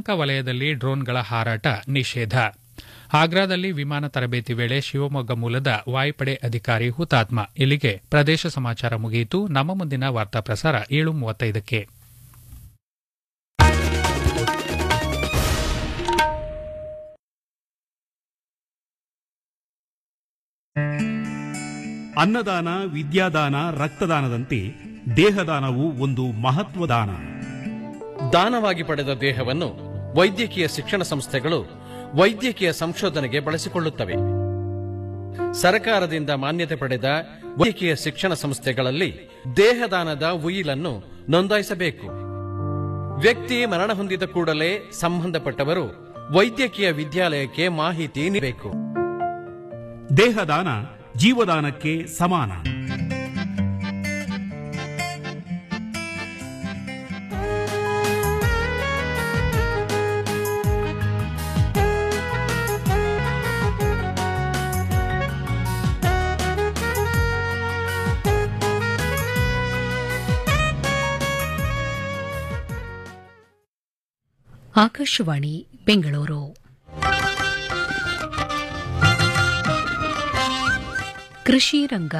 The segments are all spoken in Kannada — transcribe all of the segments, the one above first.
ಯಲಹಂಕ ವಲಯದಲ್ಲಿ ಡ್ರೋನ್ಗಳ ಹಾರಾಟ ನಿಷೇಧ ಆಗ್ರಾದಲ್ಲಿ ವಿಮಾನ ತರಬೇತಿ ವೇಳೆ ಶಿವಮೊಗ್ಗ ಮೂಲದ ವಾಯುಪಡೆ ಅಧಿಕಾರಿ ಹುತಾತ್ಮ ಇಲ್ಲಿಗೆ ಪ್ರದೇಶ ಸಮಾಚಾರ ಮುಗಿಯಿತು ನಮ್ಮ ಮುಂದಿನ ವಾರ್ತಾ ಪ್ರಸಾರ ಏಳು ಮೂವತ್ತೈದಕ್ಕೆ ಅನ್ನದಾನ ವಿದ್ಯಾದಾನ ರಕ್ತದಾನದಂತೆ ದೇಹದಾನವು ಒಂದು ಮಹತ್ವದಾನ ದಾನವಾಗಿ ಪಡೆದ ದೇಹವನ್ನು ವೈದ್ಯಕೀಯ ಶಿಕ್ಷಣ ಸಂಸ್ಥೆಗಳು ವೈದ್ಯಕೀಯ ಸಂಶೋಧನೆಗೆ ಬಳಸಿಕೊಳ್ಳುತ್ತವೆ ಸರ್ಕಾರದಿಂದ ಮಾನ್ಯತೆ ಪಡೆದ ವೈದ್ಯಕೀಯ ಶಿಕ್ಷಣ ಸಂಸ್ಥೆಗಳಲ್ಲಿ ದೇಹದಾನದ ಉಯಿಲನ್ನು ನೋಂದಾಯಿಸಬೇಕು ವ್ಯಕ್ತಿ ಮರಣ ಹೊಂದಿದ ಕೂಡಲೇ ಸಂಬಂಧಪಟ್ಟವರು ವೈದ್ಯಕೀಯ ವಿದ್ಯಾಲಯಕ್ಕೆ ಮಾಹಿತಿ ನೀಡಬೇಕು ದೇಹದಾನ ಜೀವದಾನಕ್ಕೆ ಸಮಾನ ಆಕಾಶವಾಣಿ ಬೆಂಗಳೂರು ಕೃಷಿ ರಂಗ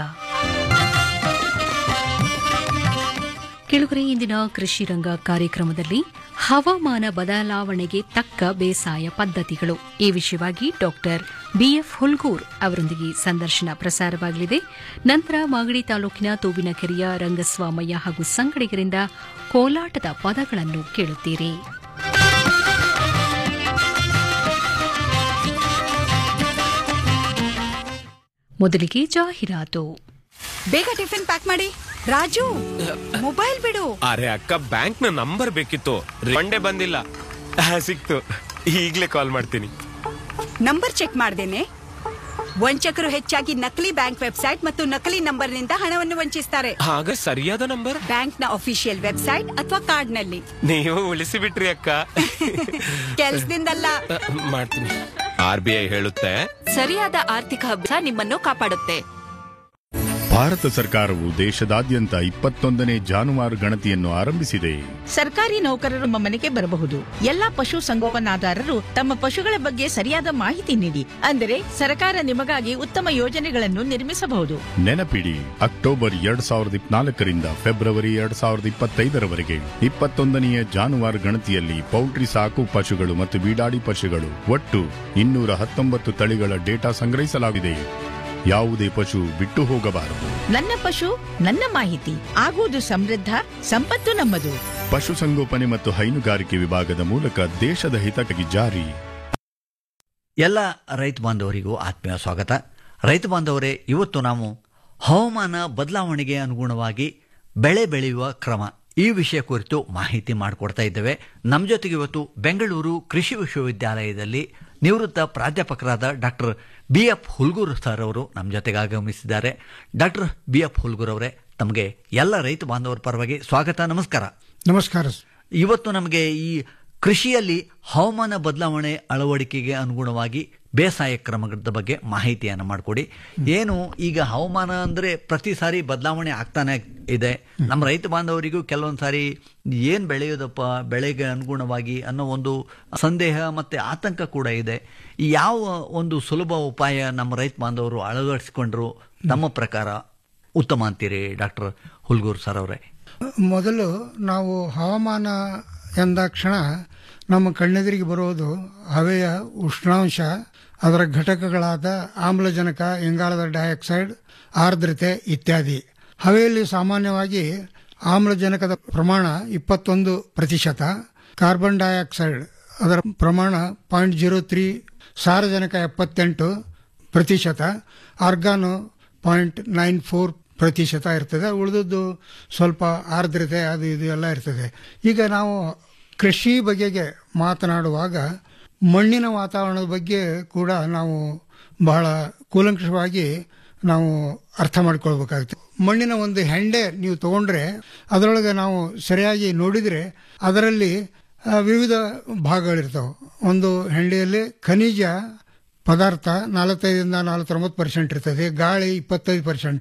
ಕೆಳಗರೆ ಇಂದಿನ ಕೃಷಿ ರಂಗ ಕಾರ್ಯಕ್ರಮದಲ್ಲಿ ಹವಾಮಾನ ಬದಲಾವಣೆಗೆ ತಕ್ಕ ಬೇಸಾಯ ಪದ್ಧತಿಗಳು ಈ ವಿಷಯವಾಗಿ ಡಾಕ್ಟರ್ ಬಿಎಫ್ ಹುಲ್ಗೂರ್ ಅವರೊಂದಿಗೆ ಸಂದರ್ಶನ ಪ್ರಸಾರವಾಗಲಿದೆ ನಂತರ ಮಾಗಡಿ ತಾಲೂಕಿನ ತೂಬಿನಕೆರೆಯ ರಂಗಸ್ವಾಮಯ್ಯ ಹಾಗೂ ಸಂಗಡಿಗರಿಂದ ಕೋಲಾಟದ ಪದಗಳನ್ನು ಕೇಳುತ್ತೀರಿ ಮೊದಲಿಗೆ ಜಾಹೀರಾತು ಬೇಗ ಟಿಫಿನ್ ಪ್ಯಾಕ್ ಮಾಡಿ ರಾಜು ಮೊಬೈಲ್ ಬಿಡು ಅರೆ ಅಕ್ಕ ಬ್ಯಾಂಕ್ ನ ನಂಬರ್ ಬೇಕಿತ್ತು ರಿಫಂಡೇ ಬಂದಿಲ್ಲ ಆ, ಸಿಕ್ತು ಈಗ್ಲೇ ಕಾಲ್ ಮಾಡ್ತೀನಿ ನಂಬರ್ ಚೆಕ್ ಮಾಡ್ದೇನೆ ವಂಚಕರು ಹೆಚ್ಚಾಗಿ ನಕಲಿ ಬ್ಯಾಂಕ್ ವೆಬ್ಸೈಟ್ ಮತ್ತು ನಕಲಿ ನಂಬರ್ನಿಂದ ಹಣವನ್ನು ವಂಚಿಸ್ತಾರೆ ಹಾಗ ಸರಿಯಾದ ನಂಬರ್ ಬ್ಯಾಂಕ್ನ ಅಫಿಷಿಯಲ್ ವೆಬ್ಸೈಟ್ ಅಥವಾ ಕಾರ್ಡ್ನಲ್ಲಿ ನೀವು ಉಳಿಸಿ ಬಿಟ್ರಿ ಅಕ್ಕ ಕೆಲ್ಸದಿಂದಲ್ಲ ಆ, ಮಾಡ್ತೀನಿ ಆರ್ ಬಿ ಐ ಹೇಳುತ್ತೆ ಸರಿಯಾದ ಆರ್ಥಿಕ ಅಭ್ಯಾಸ ನಿಮ್ಮನ್ನು ಕಾಪಾಡುತ್ತೆ ಭಾರತ ಸರ್ಕಾರವು ದೇಶದಾದ್ಯಂತ ಇಪ್ಪತ್ತೊಂದನೇ ಜಾನುವಾರು ಗಣತಿಯನ್ನು ಆರಂಭಿಸಿದೆ ಸರ್ಕಾರಿ ನೌಕರರು ನಮ್ಮ ಮನೆಗೆ ಬರಬಹುದು ಎಲ್ಲಾ ಪಶು ಸಂಗೋಪನಾದಾರರು ತಮ್ಮ ಪಶುಗಳ ಬಗ್ಗೆ ಸರಿಯಾದ ಮಾಹಿತಿ ನೀಡಿ ಅಂದರೆ ಸರ್ಕಾರ ನಿಮಗಾಗಿ ಉತ್ತಮ ಯೋಜನೆಗಳನ್ನು ನಿರ್ಮಿಸಬಹುದು ನೆನಪಿಡಿ ಅಕ್ಟೋಬರ್ ಎರಡ್ ಸಾವಿರದ ಇಪ್ಪನಾಲ್ಕರಿಂದ ಫೆಬ್ರವರಿ ಎರಡ್ ಸಾವಿರದ ಇಪ್ಪತ್ತೈದರವರೆಗೆ ಇಪ್ಪತ್ತೊಂದನೆಯ ಜಾನುವಾರು ಗಣತಿಯಲ್ಲಿ ಪೌಲ್ಟ್ರಿ ಸಾಕು ಪಶುಗಳು ಮತ್ತು ಬೀಡಾಡಿ ಪಶುಗಳು ಒಟ್ಟು ಇನ್ನೂರ ಹತ್ತೊಂಬತ್ತು ತಳಿಗಳ ಡೇಟಾ ಸಂಗ್ರಹಿಸಲಾಗಿದೆ ಯಾವುದೇ ಪಶು ಬಿಟ್ಟು ಹೋಗಬಾರದು ನನ್ನ ಪಶು ನನ್ನ ಮಾಹಿತಿ ಆಗುವುದು ಸಮೃದ್ಧ ಸಂಪತ್ತು ನಮ್ಮದು ಪಶುಸಂಗೋಪನೆ ಮತ್ತು ಹೈನುಗಾರಿಕೆ ವಿಭಾಗದ ಮೂಲಕ ದೇಶದ ಹಿತಕ್ಕಾಗಿ ಜಾರಿ ಎಲ್ಲ ರೈತ ಬಾಂಧವರಿಗೂ ಆತ್ಮೀಯ ಸ್ವಾಗತ ರೈತ ಬಾಂಧವರೇ ಇವತ್ತು ನಾವು ಹವಾಮಾನ ಬದಲಾವಣೆಗೆ ಅನುಗುಣವಾಗಿ ಬೆಳೆ ಬೆಳೆಯುವ ಕ್ರಮ ಈ ವಿಷಯ ಕುರಿತು ಮಾಹಿತಿ ಮಾಡಿಕೊಡ್ತಾ ಇದ್ದೇವೆ ನಮ್ಮ ಜೊತೆಗೆ ಇವತ್ತು ಬೆಂಗಳೂರು ಕೃಷಿ ವಿಶ್ವವಿದ್ಯಾಲಯದಲ್ಲಿ ನಿವೃತ್ತ ಪ್ರಾಧ್ಯಾಪಕರಾದ doctor B F Hulgur sir ಅವರು ನಮ್ಮ ಜೊತೆಗೆ ಆಗಮಿಸಿದ್ದಾರೆ ಡಾಕ್ಟರ್ ಬಿ ಎಫ್ ಹುಲ್ಗೂರ್ ಅವರೇ ತಮಗೆ ಎಲ್ಲ ರೈತ ಬಾಂಧವರ ಪರವಾಗಿ ಸ್ವಾಗತ ನಮಸ್ಕಾರ ನಮಸ್ಕಾರ ಇವತ್ತು ನಮಗೆ ಈ ಕೃಷಿಯಲ್ಲಿ ಹವಾಮಾನ ಬದಲಾವಣೆ ಅಳವಡಿಕೆಗೆ ಅನುಗುಣವಾಗಿ ಬೇಸಾಯ ಕ್ರಮದ ಬಗ್ಗೆ ಮಾಹಿತಿಯನ್ನು ಮಾಡಿಕೊಡಿ ಏನು ಈಗ ಹವಾಮಾನ ಅಂದರೆ ಪ್ರತಿ ಸಾರಿ ಬದಲಾವಣೆ ಆಗ್ತಾನೆ ಇದೆ ನಮ್ಮ ರೈತ ಬಾಂಧವರಿಗೂ ಕೆಲವೊಂದು ಸಾರಿ ಏನು ಬೆಳೆಯೋದಪ್ಪ ಬೆಳೆಗೆ ಅನುಗುಣವಾಗಿ ಅನ್ನೋ ಒಂದು ಸಂದೇಹ ಮತ್ತು ಆತಂಕ ಕೂಡ ಇದೆ ಯಾವ ಒಂದು ಸುಲಭ ಉಪಾಯ ನಮ್ಮ ರೈತ ಬಾಂಧವರು ಅಳವಡಿಸಿಕೊಂಡ್ರು ತಮ್ಮ ಪ್ರಕಾರ ಉತ್ತಮ ಅಂತೀರಿ ಡಾಕ್ಟರ್ ಹುಲ್ಗೂರ್ ಸರ್ ಅವರೇ ಮೊದಲು ನಾವು ಹವಾಮಾನ ಎಂದಾಕ್ಷಣ ನಮ್ಮ ಕಣ್ಣೆದುರಿಗೆ ಬರುವುದು ಹವೆಯ ಉಷ್ಣಾಂಶ ಅದರ ಘಟಕಗಳಾದ ಆಮ್ಲಜನಕ ಇಂಗಾಲದ ಡೈಆಕ್ಸೈಡ್ ಆರ್ದ್ರತೆ ಇತ್ಯಾದಿ ಹವೆಯಲ್ಲಿ ಸಾಮಾನ್ಯವಾಗಿ ಆಮ್ಲಜನಕದ ಪ್ರಮಾಣ ಇಪ್ಪತ್ತೊಂದು ಪ್ರತಿಶತ ಕಾರ್ಬನ್ ಡೈಆಕ್ಸೈಡ್ ಅದರ ಪ್ರಮಾಣ ಪಾಯಿಂಟ್ ಜೀರೋ ತ್ರೀ ಸಾರಜನಕ ಎಪ್ಪತ್ತೆಂಟು ಪ್ರತಿಶತ ಆರ್ಗಾನು ಪಾಯಿಂಟ್ ನೈನ್ ಫೋರ್ ಪ್ರತಿಶತ ಇರ್ತದೆ ಉಳಿದದ್ದು ಸ್ವಲ್ಪ ಆರ್ದ್ರತೆ ಅದು ಇದು ಎಲ್ಲ ಇರ್ತದೆ ಈಗ ನಾವು ಕೃಷಿ ಬಗೆಗೆ ಮಾತನಾಡುವಾಗ ಮಣ್ಣಿನ ವಾತಾವರಣದ ಬಗ್ಗೆ ಕೂಡ ನಾವು ಬಹಳ ಕೂಲಂಕಷವಾಗಿ ನಾವು ಅರ್ಥ ಮಾಡ್ಕೊಳ್ಬೇಕಾಗುತ್ತೆ ಮಣ್ಣಿನ ಒಂದು ಹೆಂಡೆ ನೀವು ತಗೊಂಡ್ರೆ ಅದರೊಳಗೆ ನಾವು ಸರಿಯಾಗಿ ನೋಡಿದರೆ ಅದರಲ್ಲಿ ಆ, ವಿವಿಧ ಭಾಗಗಳಿರ್ತಾವೆ ಒಂದು ಹೆಂಡೆಯಲ್ಲಿ ಖನಿಜ ಪದಾರ್ಥ ನಲವತ್ತೈದರಿಂದ ನಲವತ್ತೊಂಬತ್ತು ಪರ್ಸೆಂಟ್ ಇರ್ತದೆ ಗಾಳಿ ಇಪ್ಪತ್ತೈದು ಪರ್ಸೆಂಟು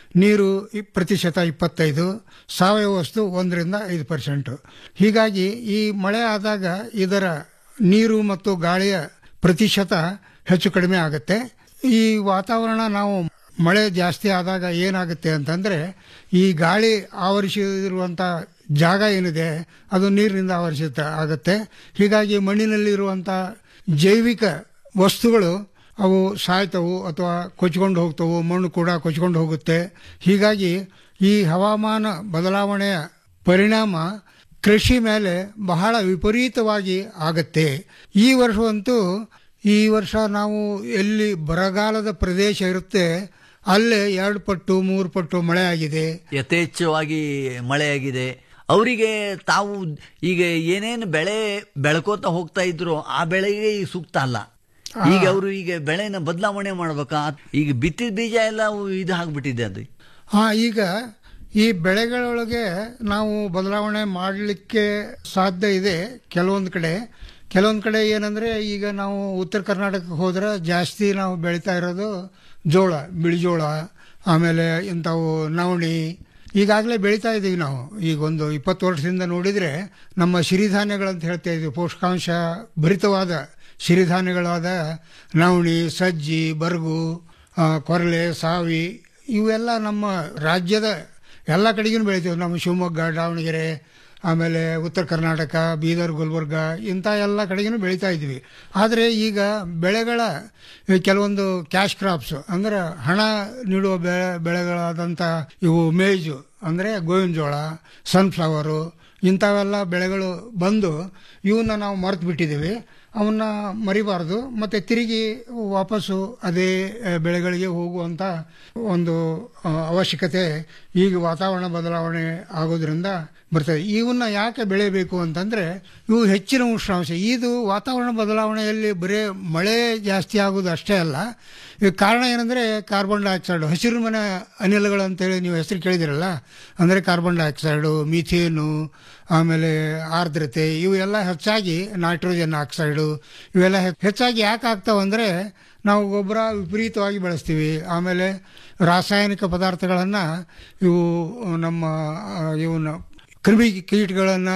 ನೀರು ಇ- ಪ್ರತಿಶತ ಇಪ್ಪತ್ತೈದು ಸಾವಯವ ವಸ್ತು ಒಂದರಿಂದ ಐದು ಪರ್ಸೆಂಟ್ ಹೀಗಾಗಿ ಈ ಮಳೆ ಆದಾಗ ಇದರ ನೀರು ಮತ್ತು ಗಾಳಿಯ ಪ್ರತಿಶತ ಹೆಚ್ಚು ಕಡಿಮೆ ಆಗುತ್ತೆ ಈ ವಾತಾವರಣ ನಾವು ಮಳೆ ಜಾಸ್ತಿ ಆದಾಗ ಏನಾಗುತ್ತೆ ಅಂತಂದ್ರೆ ಈ ಗಾಳಿ ಆವರಿಸಿರುವಂತ ಜಾಗ ಏನಿದೆ ಅದು ನೀರಿನಿಂದ ಆವರಿಸಿತ ಆಗುತ್ತೆ ಹೀಗಾಗಿ ಮಣ್ಣಿನಲ್ಲಿರುವಂತ ಜೈವಿಕ ವಸ್ತುಗಳು ಅವು ಸಾಯ್ತವು ಅಥವಾ ಕೊಚ್ಕೊಂಡು ಹೋಗ್ತವು ಮಣ್ಣು ಕೂಡ ಕೊಚ್ಕೊಂಡು ಹೋಗುತ್ತೆ ಹೀಗಾಗಿ ಈ ಹವಾಮಾನ ಬದಲಾವಣೆಯ ಪರಿಣಾಮ ಕೃಷಿ ಮೇಲೆ ಬಹಳ ವಿಪರೀತವಾಗಿ ಆಗತ್ತೆ ಈ ವರ್ಷವಂತೂ ಈ ವರ್ಷ ನಾವು ಎಲ್ಲಿ ಬರಗಾಲದ ಪ್ರದೇಶ ಇರುತ್ತೆ ಅಲ್ಲೇ ಎರಡು ಪಟ್ಟು ಮೂರು ಪಟ್ಟು ಮಳೆ ಆಗಿದೆ ಯಥೇಚ್ಛವಾಗಿ ಮಳೆಯಾಗಿದೆ ಅವರಿಗೆ ತಾವು ಈಗ ಏನೇನು ಬೆಳೆ ಬೆಳ್ಕೋತ ಹೋಗ್ತಾ ಇದ್ರು ಆ ಬೆಳೆಗೆ ಈಗ ಸೂಕ್ತ ಅಲ್ಲ ಈಗ ಅವರು ಈಗ ಬೆಳೆನ ಬದಲಾವಣೆ ಮಾಡ್ಬೇಕಾ ಈಗ ಬಿತ್ತಿದ ಬೀಜ ಎಲ್ಲ ಅವು ಇದು ಆಗ್ಬಿಟ್ಟಿದೆ ಅದು ಹಾ ಈಗ ಈ ಬೆಳೆಗಳೊಳಗೆ ನಾವು ಬದಲಾವಣೆ ಮಾಡಲಿಕ್ಕೆ ಸಾಧ್ಯ ಇದೆ ಕೆಲವೊಂದು ಕಡೆ ಕೆಲವೊಂದು ಕಡೆ ಏನಂದ್ರೆ ಈಗ ನಾವು ಉತ್ತರ ಕರ್ನಾಟಕಕ್ಕೆ ಹೋದ್ರೆ ಜಾಸ್ತಿ ನಾವು ಬೆಳೀತಾ ಇರೋದು ಜೋಳ ಬಿಳಿಜೋಳ ಆಮೇಲೆ ಇಂಥವು ನವಣಿ ಈಗಾಗಲೇ ಬೆಳೀತಾ ಇದ್ದೀವಿ ನಾವು ಈಗ ಒಂದು ಇಪ್ಪತ್ತು ವರ್ಷದಿಂದ ನೋಡಿದ್ರೆ ನಮ್ಮ ಸಿರಿಧಾನ್ಯಗಳಂತ ಹೇಳ್ತಾ ಇದ್ವಿ ಪೋಷಕಾಂಶ ಭರಿತವಾದ ಸಿರಿಧಾನ್ಯಗಳಾದ ನವಣಿ ಸಜ್ಜಿ ಬರಗು ಆ, ಕೊರಲೆ ಸಾವಿ ಇವೆಲ್ಲ ನಮ್ಮ ರಾಜ್ಯದ ಎಲ್ಲ ಕಡೆಗೂ ಬೆಳಿತೀವಿ ನಮ್ಮ ಶಿವಮೊಗ್ಗ ದಾವಣಗೆರೆ ಆಮೇಲೆ ಉತ್ತರ ಕರ್ನಾಟಕ ಬೀದರ್ ಗುಲ್ಬರ್ಗ ಇಂಥ ಎಲ್ಲ ಕಡೆಗೂ ಬೆಳೀತಾ ಇದ್ವಿ ಆದರೆ ಈಗ ಬೆಳೆಗಳ ಈ ಕೆಲವೊಂದು ಕ್ಯಾಶ್ ಕ್ರಾಪ್ಸ್ ಅಂದ್ರೆ ಹಣ ನೀಡುವ ಬೆಳೆ ಬೆಳೆಗಳಾದಂಥ ಇವು ಮೇಜು ಅಂದರೆ ಗೋವಿನ ಜೋಳ ಸನ್ಫ್ಲವರು ಇಂಥವೆಲ್ಲ ಬೆಳೆಗಳು ಬಂದು ಇವನ್ನ ನಾವು ಮರೆತು ಬಿಟ್ಟಿದ್ದೀವಿ ಅವನ್ನ ಮರಿಬಾರ್ದು ಮತ್ತೆ ತಿರುಗಿ ವಾಪಸ್ಸು ಅದೇ ಆ, ಬೆಳೆಗಳಿಗೆ ಹೋಗುವಂತ ಒಂದು ಆ, ಅವಶ್ಯಕತೆ ಈಗ ವಾತಾವರಣ ಬದಲಾವಣೆ ಆಗೋದ್ರಿಂದ ಬರ್ತದೆ ಇವನ್ನ ಯಾಕೆ ಬೆಳೆಯಬೇಕು ಅಂತಂದ್ರೆ ಇವು ಹೆಚ್ಚಿನ ಉಷ್ಣಾಂಶ ಇದು ವಾತಾವರಣ ಬದಲಾವಣೆಯಲ್ಲಿ ಬರೇ ಮಳೆ ಜಾಸ್ತಿ ಆಗೋದು ಅಷ್ಟೇ ಅಲ್ಲ ಈ ಕಾರಣ ಏನಂದ್ರೆ ಕಾರ್ಬನ್ ಡೈಆಕ್ಸೈಡ್ ಹಸಿರು ಮನೆ ಅನಿಲಗಳು ಅಂತೇಳಿ ನೀವು ಹೆಸರು ಕೇಳಿದಿರಲ್ಲ ಅಂದ್ರೆ ಕಾರ್ಬನ್ ಡೈಆಕ್ಸೈಡು ಮೀಥೇನು ಆಮೇಲೆ ಆರ್ದ್ರತೆ ಇವು ಎಲ್ಲ ಹೆಚ್ಚಾಗಿ ನೈಟ್ರೋಜನ್ ಆಕ್ಸೈಡು ಇವೆಲ್ಲ ಹೆ- ಹೆಚ್ಚಾಗಿ ಯಾಕೆ ಆಗ್ತಾವಂದ್ರೆ ನಾವು ಗೊಬ್ಬರ ವಿಪರೀತವಾಗಿ ಬಳಸ್ತೀವಿ ಆಮೇಲೆ ರಾಸಾಯನಿಕ ಪದಾರ್ಥಗಳನ್ನು ಇವು ನಮ್ಮ ಆ, ಇವನ್ನ ಕ್ರಿಮಿ ಕೀಟಗಳನ್ನು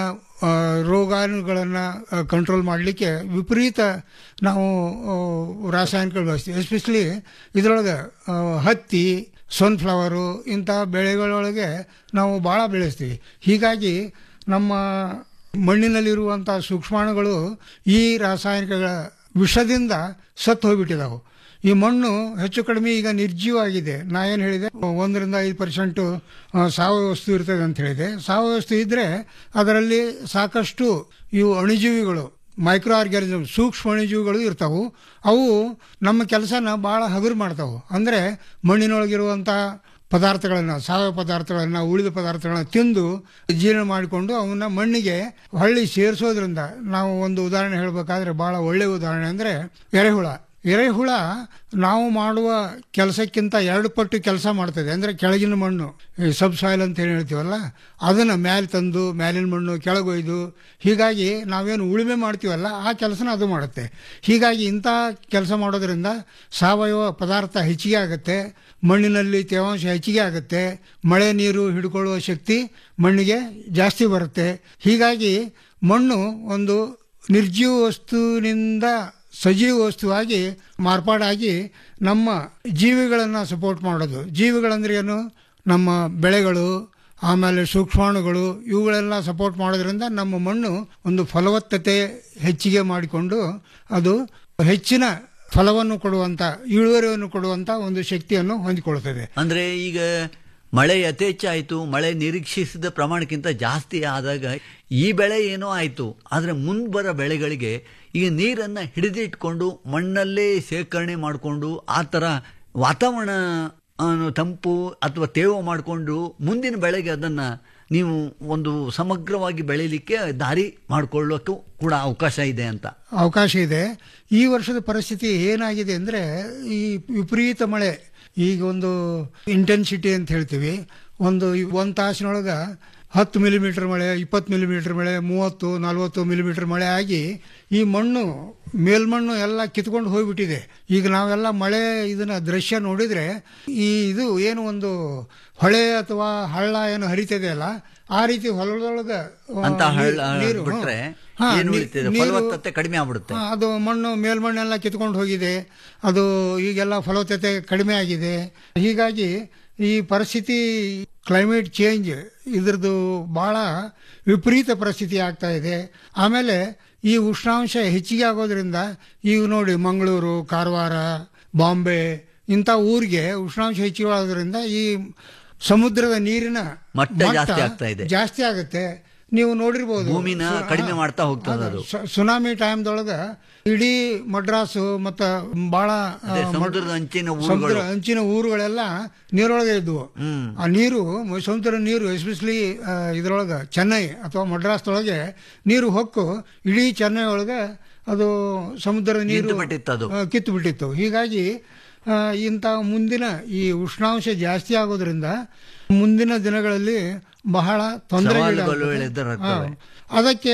ರೋಗಾಣುಗಳನ್ನು ಕಂಟ್ರೋಲ್ ಮಾಡಲಿಕ್ಕೆ ವಿಪರೀತ ನಾವು ಆ, ರಾಸಾಯನಿಕಗಳು ಬಳಸ್ತೀವಿ ಎಸ್ಪೆಷಲಿ ಇದರೊಳಗೆ ಆ, ಹತ್ತಿ ಸನ್ಫ್ಲವರು ಇಂಥ ಬೆಳೆಗಳೊಳಗೆ ನಾವು ಭಾಳ ಬೆಳೆಸ್ತೀವಿ ಹೀಗಾಗಿ ನಮ್ಮ ಮಣ್ಣಿನಲ್ಲಿರುವಂಥ ಸೂಕ್ಷ್ಮಾಣುಗಳು ಈ ರಾಸಾಯನಿಕಗಳ ವಿಷದಿಂದ ಸತ್ತು ಹೋಗ್ಬಿಟ್ಟಿದಾವು ಈ ಮಣ್ಣು ಹೆಚ್ಚು ಕಡಿಮೆ ಈಗ ನಿರ್ಜೀವ ಆಗಿದೆ ನಾ ಏನು ಹೇಳಿದೆ ಒಂದರಿಂದ ಐದು ಪರ್ಸೆಂಟು ಸಾವಯವ ವಸ್ತು ಇರ್ತದೆ ಅಂತ ಹೇಳಿದೆ ಸಾವಯವ ವಸ್ತು ಇದ್ರೆ ಅದರಲ್ಲಿ ಸಾಕಷ್ಟು ಇವು ಅಣುಜೀವಿಗಳು ಮೈಕ್ರೋ ಆರ್ಗ್ಯಾನಿಸಮ್ ಸೂಕ್ಷ್ಮ ಅಣುಜೀವಿಗಳು ಇರ್ತಾವು ಅವು ನಮ್ಮ ಕೆಲಸನ ಭಾಳ ಹಗುರು ಮಾಡ್ತಾವು ಅಂದರೆ ಮಣ್ಣಿನೊಳಗಿರುವಂಥ ಪದಾರ್ಥಗಳನ್ನು ಸಾವಯವ ಪದಾರ್ಥಗಳನ್ನು ಉಳಿದ ಪದಾರ್ಥಗಳನ್ನು ತಿಂದು ಜೀರ್ಣ ಮಾಡಿಕೊಂಡು ಅವನ್ನ ಮಣ್ಣಿಗೆ ಹೊಳ್ಳಿ ಸೇರಿಸೋದ್ರಿಂದ ನಾವು ಒಂದು ಉದಾಹರಣೆ ಹೇಳಬೇಕಾದ್ರೆ ಬಹಳ ಒಳ್ಳೆಯ ಉದಾಹರಣೆ ಅಂದರೆ ಎರೆಹುಳ ಎರೆಹುಳ ನಾವು ಮಾಡುವ ಕೆಲಸಕ್ಕಿಂತ ಎರಡು ಪಟ್ಟು ಕೆಲಸ ಮಾಡ್ತದೆ ಅಂದ್ರೆ ಕೆಳಗಿನ ಮಣ್ಣು ಈ ಸಬ್ ಸಾಯಿಲ್ ಅಂತ ಹೇಳಿ ಹೇಳ್ತೀವಲ್ಲ ಅದನ್ನ ಮೇಲೆ ತಂದು ಮೇಲಿನ ಮಣ್ಣು ಕೆಳಗೊಯ್ದು ಹೀಗಾಗಿ ನಾವೇನು ಉಳುಮೆ ಮಾಡ್ತೀವಲ್ಲ ಆ ಕೆಲಸನ ಅದು ಮಾಡುತ್ತೆ ಹೀಗಾಗಿ ಇಂಥ ಕೆಲಸ ಮಾಡೋದ್ರಿಂದ ಸಾವಯವ ಪದಾರ್ಥ ಹೆಚ್ಚಿಗೆ ಆಗುತ್ತೆ ಮಣ್ಣಿನಲ್ಲಿ ತೇವಾಂಶ ಹೆಚ್ಚಿಗೆ ಆಗುತ್ತೆ ಮಳೆ ನೀರು ಹಿಡ್ಕೊಳ್ಳುವ ಶಕ್ತಿ ಮಣ್ಣಿಗೆ ಜಾಸ್ತಿ ಬರುತ್ತೆ ಹೀಗಾಗಿ ಮಣ್ಣು ಒಂದು ನಿರ್ಜೀವ ವಸ್ತುವಿನಿಂದ ಸಜೀವ ವಸ್ತುವಾಗಿ ಮಾರ್ಪಾಡಾಗಿ ನಮ್ಮ ಜೀವಿಗಳನ್ನು ಸಪೋರ್ಟ್ ಮಾಡೋದು ಜೀವಿಗಳಂದ್ರೆ ಏನು ನಮ್ಮ ಬೆಳೆಗಳು ಆಮೇಲೆ ಸೂಕ್ಷ್ಮಾಣುಗಳು ಇವುಗಳೆಲ್ಲ ಸಪೋರ್ಟ್ ಮಾಡೋದ್ರಿಂದ ನಮ್ಮ ಮಣ್ಣು ಒಂದು ಫಲವತ್ತತೆ ಹೆಚ್ಚಿಗೆ ಮಾಡಿಕೊಂಡು ಅದು ಹೆಚ್ಚಿನ ಫಲವನ್ನು ಕೊಡುವಂತ ಇಳುವರಿಯನ್ನು ಕೊಡುವಂತ ಒಂದು ಶಕ್ತಿಯನ್ನು ಹೊಂದಿಕೊಳ್ಳುತ್ತದೆ ಅಂದ್ರೆ ಈಗ ಮಳೆ ಯಥೇಚ್ಛ ಆಯಿತು ಮಳೆ ನಿರೀಕ್ಷಿಸಿದ ಪ್ರಮಾಣಕ್ಕಿಂತ ಜಾಸ್ತಿ ಆದಾಗ ಈ ಬೆಳೆ ಏನೋ ಆಯಿತು ಆದರೆ ಮುಂದೆ ಬರೋ ಬೆಳೆಗಳಿಗೆ ಈಗ ನೀರನ್ನು ಹಿಡಿದಿಟ್ಕೊಂಡು ಮಣ್ಣಲ್ಲೇ ಶೇಖರಣೆ ಮಾಡಿಕೊಂಡು ಆ ಥರ ವಾತಾವರಣ ಆ, ತಂಪು ಅಥವಾ ತೇವ ಮಾಡಿಕೊಂಡು ಮುಂದಿನ ಬೆಳೆಗೆ ಅದನ್ನು ನೀವು ಒಂದು ಸಮಗ್ರವಾಗಿ ಬೆಳೀಲಿಕ್ಕೆ ದಾರಿ ಮಾಡಿಕೊಳ್ಳೋಕ್ಕೂ ಕೂಡ ಅವಕಾಶ ಇದೆ ಅಂತ ಅವಕಾಶ ಇದೆ ಈ ವರ್ಷದ ಪರಿಸ್ಥಿತಿ ಏನಾಗಿದೆ ಅಂದ್ರೆ ಈ ವಿಪರೀತ ಮಳೆ ಈಗ ಒಂದು ಇಂಟೆನ್ಸಿಟಿ ಅಂತ ಹೇಳ್ತೀವಿ ಒಂದು ಒಂದು ತಾಸಿನೊಳಗ ಹತ್ತು ಮಿಲಿಮೀಟರ್ ಮಳೆ ಇಪ್ಪತ್ತು ಮಿಲಿಮೀಟರ್ ಮಳೆ ಮೂವತ್ತು ನಲವತ್ತು ಮಿಲಿಮೀಟರ್ ಮಳೆ ಆಗಿ ಈ ಮಣ್ಣು ಮೇಲ್ಮಣ್ಣು ಎಲ್ಲ ಕಿತ್ಕೊಂಡು ಹೋಗ್ಬಿಟ್ಟಿದೆ ಈಗ ನಾವೆಲ್ಲ ಮಳೆ ಇದನ್ನ ದೃಶ್ಯ ನೋಡಿದ್ರೆ ಈ ಇದು ಏನು ಒಂದು ಹೊಳೆ ಅಥವಾ ಹಳ್ಳ ಏನು ಹರಿತಿದೆ ಅಲ್ಲ ಆ ರೀತಿ ಹೊಲದೊಳಗ ಆ, ಅಂತ ಹಳ್ಳ ನೀರು ಬಿಟ್ರೆ ಹಾ, ಏನು ನೀ- ಉಳಿತಿದೆ ನೀರು- ಫಲವತ್ತತೆ ಕಡಿಮೆ ಆಗ್ಬಿಡುತ್ತೆ ಹಾ, ಅದು ಮಣ್ಣು ಮೇಲ್ಮಣ್ಣೆಲ್ಲ ಕಿತ್ಕೊಂಡು ಹೋಗಿದೆ ಅದು ಈಗೆಲ್ಲ ಫಲವತ್ತತೆ ಕಡಿಮೆ ಆಗಿದೆ ಹೀಗಾಗಿ ಈ ಪರಿಸ್ಥಿತಿ ಕ್ಲೈಮೇಟ್ ಚೇಂಜ್ ಇದ್ರದ್ದು ಬಹಳ ವಿಪರೀತ ಪರಿಸ್ಥಿತಿ ಆಗ್ತಾ ಇದೆ ಆಮೇಲೆ ಈ ಉಷ್ಣಾಂಶ ಹೆಚ್ಚಿಗೆ ಆಗೋದ್ರಿಂದ ಈಗ ನೋಡಿ ಮಂಗಳೂರು ಕಾರವಾರ ಬಾಂಬೆ ಇಂಥ ಊರಿಗೆ ಉಷ್ಣಾಂಶ ಹೆಚ್ಚಿಗೆ ಆಗೋದ್ರಿಂದ ಈ ಸಮುದ್ರದ ನೀರಿನ ಮಟ್ಟ ಜಾಸ್ತಿ ಆಗ್ತಾ ಇದೆ. ಜಾಸ್ತಿ ಆಗುತ್ತೆ ನೀವು ನೋಡಿರ್ಬೋದು ಭೂಮಿನ ಸು- ಕಡಿಮೆ ಹಾ. ಮಾಡ್ತಾ ಹೋಗ್ತದೆ ಅದು. ಸು- ಸುನಾಮಿ ಟೈಮ್ದೊಳಗ ಇಡೀ ಮಡ್ರಾಸು ಮತ್ತ ಬಹಳ ಆ, ಅದೇ ಮಡ್- ಸಮುದ್ರದ ಅಂಚಿನ ಸಮುದ್ರ ಊರುಗಳು. ಅಂಚಿನ ಊರುಗಳೆಲ್ಲ ನೀರೊಳಗೆ ಇದ್ವು ಹ್ಮ್. ಆ ನೀರು ಮ- ಸಮುದ್ರ ನೀರು ಎಸ್ಪೆಷಲಿ ಇದ್ರೊಳಗ ಚೆನ್ನೈ ಅಥವಾ ಮಡ್ರಾಸ್ದೊಳಗೆ ನೀರು ಹೊಕ್ಕು ಇಡೀ ಚೆನ್ನೈ ಒಳಗೆ ಅದು ಸಮುದ್ರದ ನೀರು ನಿಂತು ಬಿಟ್ಟಿತ್ತು ಅದು. ಆ, ಕಿತ್ತು ಬಿಟ್ಟಿತ್ತು ಹೀಗಾಗಿ ಆ, ಇಂಥ ಮುಂದಿನ ಈ ಉಷ್ಣಾಂಶ ಜಾಸ್ತಿ ಆಗೋದ್ರಿಂದ ಮುಂದಿನ ದಿನಗಳಲ್ಲಿ ಬಹಳ ಸವಾಲುಗಳು ತೊಂದರೆ ಎದುರಾಗ್ತವೆ. ಅದಕ್ಕೆ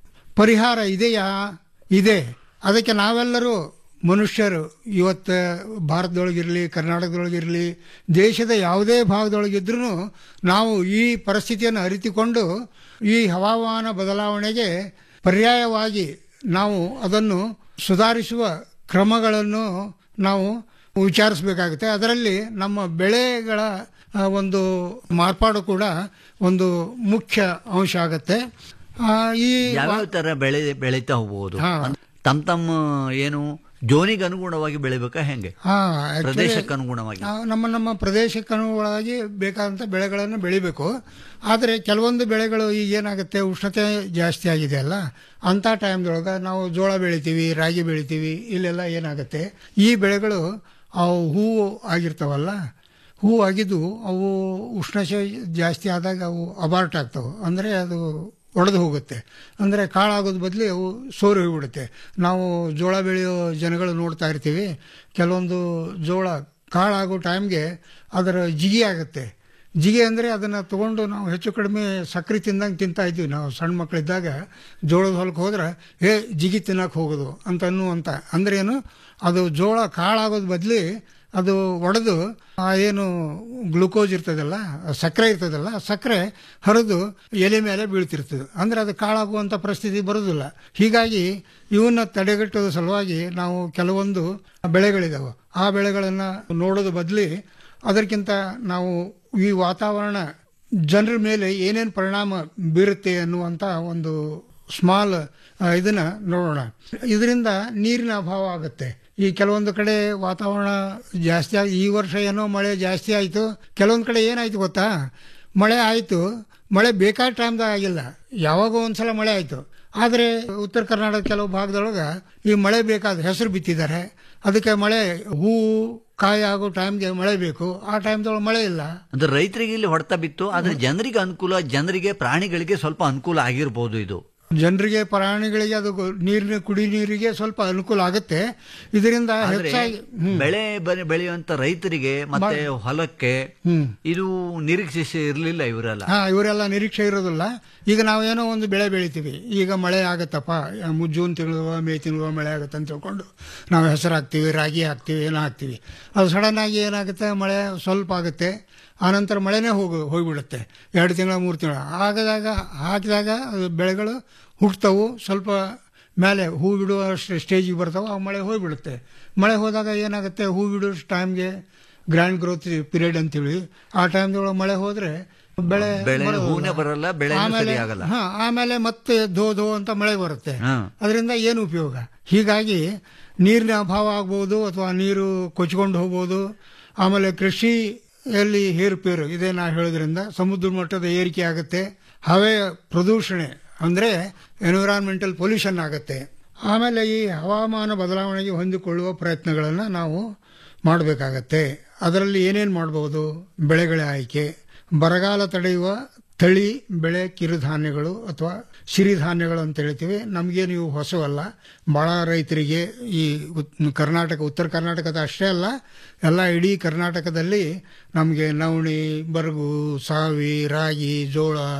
ಪರಿಹಾರ ಇದೆಯಾ ಇದೆ ಅದಕ್ಕೆ ನಾವೆಲ್ಲರೂ ಮನುಷ್ಯರು ಇವತ್ತು ಭಾರತದೊಳಗಿರಲಿ ಕರ್ನಾಟಕದೊಳಗಿರಲಿ ದೇಶದ ಯಾವುದೇ ಭಾಗದೊಳಗಿದ್ರೂ ನಾವು ಈ ಪರಿಸ್ಥಿತಿಯನ್ನು ಅರಿತುಕೊಂಡು ಈ ಹವಾಮಾನ ಬದಲಾವಣೆಗೆ ಪರ್ಯಾಯವಾಗಿ ನಾವು ಅದನ್ನು ಸುಧಾರಿಸುವ ಕ್ರಮಗಳನ್ನು ನಾವು ವಿಚಾರಿಸಬೇಕಾಗುತ್ತೆ ಅದರಲ್ಲಿ ನಮ್ಮ ಬೆಳೆಗಳ ಆ, ಒಂದು ಮಾರ್ಪಾಡು ಕೂಡ ಒಂದು ಮುಖ್ಯ ಅಂಶ ಆಗತ್ತೆ ಆ, ಈ ಯಾವ್ಯಾವ ತರ ಬೆಳೆ ಬೆಳೀತಾ ಹೋಗ್ಬೋದು ಹಾ. ತಮ್ಮ ತಮ್ಮ ಏನು ಜೋನಿಗೆ ಅನುಗುಣವಾಗಿ ಬೆಳಿಬೇಕಾ ಹೆಂಗೆ ಹಾ, actually, ಪ್ರದೇಶಕ್ಕೆ ಅನುಗುಣವಾಗಿ ನಾವು ನಮ್ಮ ನಮ್ಮ ಪ್ರದೇಶಕ್ಕೆ ಅನುಗುಣವಾಗಿ ಬೇಕಾದಂಥ ಬೆಳೆಗಳನ್ನು ಬೆಳಿಬೇಕು ಆದರೆ ಕೆಲವೊಂದು ಬೆಳೆಗಳು ಈಗ ಏನಾಗುತ್ತೆ ಉಷ್ಣತೆ ಜಾಸ್ತಿ ಆಗಿದೆ ಅಲ್ಲ ಅಂಥ ಟೈಮ್ದೊಳಗೆ ನಾವು ಜೋಳ ಬೆಳಿತೀವಿ ರಾಗಿ ಬೆಳಿತೀವಿ ಇಲ್ಲೆಲ್ಲ ಏನಾಗುತ್ತೆ ಈ ಬೆಳೆಗಳು ಅವು ಹೂವು ಆಗಿರ್ತಾವಲ್ಲ ಹೂವು ಆಗಿದ್ದು ಅವು ಉಷ್ಣತೆ ಜಾಸ್ತಿ ಆದಾಗ ಅವು ಅಬಾರ್ಟ್ ಆಗ್ತವೆ ಅಂದರೆ ಅದು ಒಡೆದು ಹೋಗುತ್ತೆ ಅಂದರೆ ಕಾಳಾಗೋದ್ ಬದಲು ಅವು ಸೋರಿ ಹೋಗ್ಬಿಡುತ್ತೆ ನಾವು ಜೋಳ ಬೆಳೆಯೋ ಜನಗಳು ನೋಡ್ತಾ ಇರ್ತೀವಿ ಕೆಲವೊಂದು ಜೋಳ ಕಾಳಾಗೋ ಟೈಮ್ಗೆ ಅದರ ಜಿಗಿ ಆಗುತ್ತೆ ಜಿಗಿ ಅಂದರೆ ಅದನ್ನು ತಗೊಂಡು ನಾವು ಹೆಚ್ಚು ಕಡಿಮೆ ಸಕ್ಕರೆ ತಿಂದಂಗೆ ತಿಂತಾ ಇದ್ವಿ ನಾವು ಸಣ್ಣ ಮಕ್ಕಳಿದ್ದಾಗ ಜೋಳದ ಹೊಲಕ್ಕೆ ಹೋದ್ರೆ ಏ ಜಿಗಿ ತಿನ್ನಕ್ಕೆ ಹೋಗೋದು ಅಂತ ಅನ್ನುವಂಥ ಅಂದ್ರೆ ಏನು ಅದು ಜೋಳ ಕಾಳಾಗೋದ್ ಬದಲಿ ಅದು ಒಡೆದು ಆ ಏನು ಗ್ಲುಕೋಸ್ ಇರ್ತದಲ್ಲ ಆ ಸಕ್ಕರೆ ಇರ್ತದಲ್ಲ ಆ ಸಕ್ಕರೆ ಹರಿದು ಎಲೆ ಮೇಲೆ ಬೀಳ್ತಿರ್ತದೆ ಅಂದ್ರೆ ಅದು ಕಾಳಾಗುವಂಥ ಪರಿಸ್ಥಿತಿ ಬರೋದಿಲ್ಲ ಹೀಗಾಗಿ ಇವನ್ನ ತಡೆಗಟ್ಟೋದ ಸಲುವಾಗಿ ನಾವು ಕೆಲವೊಂದು ಬೆಳೆಗಳಿದಾವೆ ಆ ಬೆಳೆಗಳನ್ನು ನೋಡೋದು ಬದಲಿ ಅದಕ್ಕಿಂತ ನಾವು ಈ ವಾತಾವರಣ ಜನರ ಮೇಲೆ ಏನೇನು ಪರಿಣಾಮ ಬೀರುತ್ತೆ ಅನ್ನುವಂಥ ಒಂದು ಸ್ಮಾಲ್ ಇದನ್ನ ನೋಡೋಣ ಇದರಿಂದ ನೀರಿನ ಅಭಾವ ಆಗುತ್ತೆ ಈ ಕೆಲವೊಂದು ಕಡೆ ವಾತಾವರಣ ಜಾಸ್ತಿ ಆಗಿ ಈ ವರ್ಷ ಏನೋ ಮಳೆ ಜಾಸ್ತಿ ಆಯಿತು ಕೆಲವೊಂದು ಕಡೆ ಏನಾಯ್ತು ಗೊತ್ತಾ ಮಳೆ ಆಯಿತು ಮಳೆ ಬೇಕಾದ ಟೈಮ್ದಾಗ ಆಗಿಲ್ಲ ಯಾವಾಗೋ ಒಂದ್ಸಲ ಮಳೆ ಆಯಿತು ಆದರೆ ಉತ್ತರ ಕರ್ನಾಟಕ ಕೆಲವು ಭಾಗದೊಳಗೆ ಈ ಮಳೆ ಬೇಕಾದ ಹೆಸರು ಬಿತ್ತಿದ್ದಾರೆ ಅದಕ್ಕೆ ಮಳೆ ಹೂವು ಕಾಯಿ ಆಗೋ ಟೈಮ್ಗೆ ಮಳೆ ಬೇಕು ಆ ಟೈಮ್ದೊಳಗೆ ಮಳೆ ಇಲ್ಲ ಅಂದ್ರೆ ರೈತರಿಗೆ ಇಲ್ಲಿ ಹೊಡೆತ ಬಿತ್ತು ಆದ್ರೆ ಜನರಿಗೆ ಅನುಕೂಲ ಜನರಿಗೆ ಪ್ರಾಣಿಗಳಿಗೆ ಸ್ವಲ್ಪ ಅನುಕೂಲ ಆಗಿರ್ಬೋದು ಇದು ಜನರಿಗೆ ಪ್ರಾಣಿಗಳಿಗೆ ಅದು ಗೊ- ನೀರಿನ ಕುಡಿ ನೀರಿಗೆ ಸ್ವಲ್ಪ ಅನುಕೂಲ ಆಗುತ್ತೆ ಇದರಿಂದ ಆದ್ರೆ ಹೆಚ್ಚಾಗಿ ಬೆಳೆ ಬೆ- ಬೆಳೆಯುವಂತ ರೈತರಿಗೆ ಮತ್ತೆ ಹೊಲಕ್ಕೆ ಹ್ಮ್ ಇದು ನಿರೀಕ್ಷಿಸಿ ಇರ್ಲಿಲ್ಲ ಇವರೆಲ್ಲ ಹಾ ಇವರೆಲ್ಲ ನಿರೀಕ್ಷೆ ಇರೋದಿಲ್ಲ ಈಗ ನಾವೇನೋ ಒಂದು ಬೆಳೆ ಬೆಳಿತೀವಿ ಈಗ ಮಳೆ ಆಗತ್ತಪ್ಪ ಮು- ಜೂನ್ ತಿಂಗಳು ಮೇ ತಿಂಗಳು ಮಳೆ ಆಗುತ್ತೆ ಅಂತ ತಿಳ್ಕೊಂಡು ನಾವು ಹೆಸರು ಹಾಕ್ತೀವಿ ರಾಗಿ ಹಾಕ್ತೀವಿ ಏನೋ ಹಾಕ್ತೀವಿ ಅದು ಸಡನ್ ಆಗಿ ಏನಾಗುತ್ತೆ ಮಳೆ ಸ್ವಲ್ಪ ಆಗುತ್ತೆ ಆನಂತರ ಮಳೆನೇ ಹೋಗಿ ಹೋಗ್ಬಿಡುತ್ತೆ ಎರಡು ತಿಂಗಳ ಮೂರು ತಿಂಗಳ ಆಗದಾಗ ಹಾಕಿದಾಗ ಅದು ಬೆಳೆಗಳು ಹುಟ್ಟುತ್ತವು ಸ್ವಲ್ಪ ಮೇಲೆ ಹೂ ಬಿಡುವ ಸ್ಟೇಜಿಗೆ ಬರ್ತಾವೆ ಆ ಮಳೆ ಹೋಗ್ಬಿಡುತ್ತೆ ಮಳೆ ಹೋದಾಗ ಏನಾಗುತ್ತೆ ಹೂ ಬಿಡೋ ಟೈಮ್ಗೆ ಗ್ರ್ಯಾಂಡ್ ಗ್ರೋತ್ ಪೀರಿಯಡ್ ಅಂತೀವಿ ಆ ಟೈಮ್ದೊಳಗೆ ಮಳೆ ಹೋದ್ರೆ ಬೆಳೆ ಬೆಳೆ ಬರೋದಿಲ್ಲ. ಹೂನೇ ಬರಲ್ಲ, ಬೆಳೆನೂ ಆಮೇಲೆ- ಸರಿ ಆಗಲ್ಲ. ಹಾ, ಆಮೇಲೆ ಮತ್ತೆ ಧೋ ಧೋ ಅಂತ ಮಳೆ ಬರುತ್ತೆ ಹಾ. ಅದರಿಂದ ಏನು ಉಪಯೋಗ ಹೀಗಾಗಿ ನೀರಿನ ಅಭಾವ ಆಗ್ಬೋದು ಅಥವಾ ನೀರು ಕೊಚ್ಕೊಂಡು ಹೋಗ್ಬೋದು ಆಮೇಲೆ ಕೃಷಿಯಲ್ಲಿ ಹೇರುಪೇರು ಇದೇ ನಾ ಹೇಳೋದ್ರಿಂದ ಸಮುದ್ರ ಮಟ್ಟದ ಏರಿಕೆ ಆಗುತ್ತೆ ಹವೆ ಪ್ರದೂಷಣೆ ಅಂದ್ರೆ ಎನ್ವಿರಾನ್ಮೆಂಟಲ್ ಪೊಲ್ಯೂಷನ್ ಆಗುತ್ತೆ ಆಮೇಲೆ ಈ ಹವಾಮಾನ ಬದಲಾವಣೆಗೆ ಹೊಂದಿಕೊಳ್ಳುವ ಪ್ರಯತ್ನಗಳನ್ನು ನಾವು ಮಾಡಬೇಕಾಗತ್ತೆ ಅದರಲ್ಲಿ ಏನೇನು ಮಾಡ್ಬೋದು ಬೆಳೆಗಳ ಆಯ್ಕೆ ಬರಗಾಲ ತಡೆಯುವ ತಳಿ ಬೆಳೆ ಕಿರುಧಾನ್ಯಗಳು ಅಥವಾ ಸಿರಿಧಾನ್ಯಗಳು ಅಂತ ಹೇಳ್ತೀವಿ ನಮಗೆ ನೀವು ಹೊಸವಲ್ಲ ಭಾಳ ರೈತರಿಗೆ ಈ ಉತ್- ಕರ್ನಾಟಕ ಉತ್ತರ ಕರ್ನಾಟಕದ ಅಷ್ಟೇ ಅಲ್ಲ ಎಲ್ಲ ಇಡೀ ಕರ್ನಾಟಕದಲ್ಲಿ ನಮಗೆ ನವಣಿ ಬರಗು ಸಾವಿ ರಾಗಿ ಜೋಳ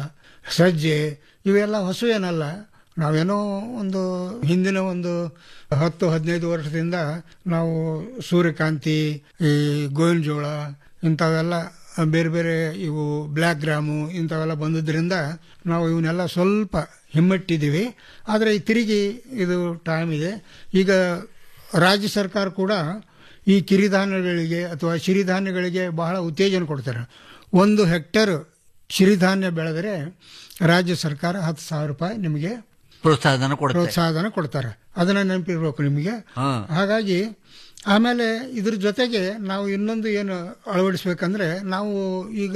ಸಜ್ಜೆ ಇವೆಲ್ಲ ಹೊಸ ಏನಲ್ಲ ನಾವೇನೋ ಒಂದು ಹಿಂದಿನ ಒಂದು ಹತ್ತು ಹದಿನೈದು ವರ್ಷದಿಂದ ನಾವು ಸೂರ್ಯಕಾಂತಿ ಈ ಗೋವಿನ ಜೋಳ ಇಂಥವೆಲ್ಲ ಬೇರೆ ಬೇರೆ ಇವು ಬ್ಲ್ಯಾಕ್ ಗ್ರಾಮು ಇಂಥವೆಲ್ಲ ಬಂದಿದ್ದರಿಂದ ನಾವು ಇವನ್ನೆಲ್ಲ ಸ್ವಲ್ಪ ಹಿಮ್ಮೆಟ್ಟಿದ್ದೀವಿ ಆದರೆ ಈ ತಿರುಗಿ ಇದು ಟೈಮ್ ಇದೆ ಈಗ ರಾಜ್ಯ ಸರ್ಕಾರ ಕೂಡ ಈ ಕಿರಿಧಾನ್ಯಗಳಿಗೆ ಅಥವಾ ಸಿರಿಧಾನ್ಯಗಳಿಗೆ ಬಹಳ ಉತ್ತೇಜನ ಕೊಡ್ತಾರೆ ಒಂದು ಹೆಕ್ಟೇರ್ ಸಿರಿಧಾನ್ಯ ಬೆಳೆದರೆ ರಾಜ್ಯ ಸರ್ಕಾರ ಹತ್ತು ಸಾವಿರ ರೂಪಾಯಿ ನಿಮಗೆ ಪ್ರೋತ್ಸಾಹಧನ ಕೊಡುತ್ತೆ ಪ್ರೋತ್ಸಾಹಧನ ಕೊಡ್ತಾರೆ ಅದನ್ನ ನೆನಪಿರ್ಬೇಕು ನಿಮಗೆ ಹಾ. ಹಾಗಾಗಿ ಆಮೇಲೆ ಇದ್ರ ಜೊತೆಗೆ ನಾವು ಇನ್ನೊಂದು ಏನು ಅಳವಡಿಸ್ಬೇಕಂದ್ರೆ ನಾವು ಈಗ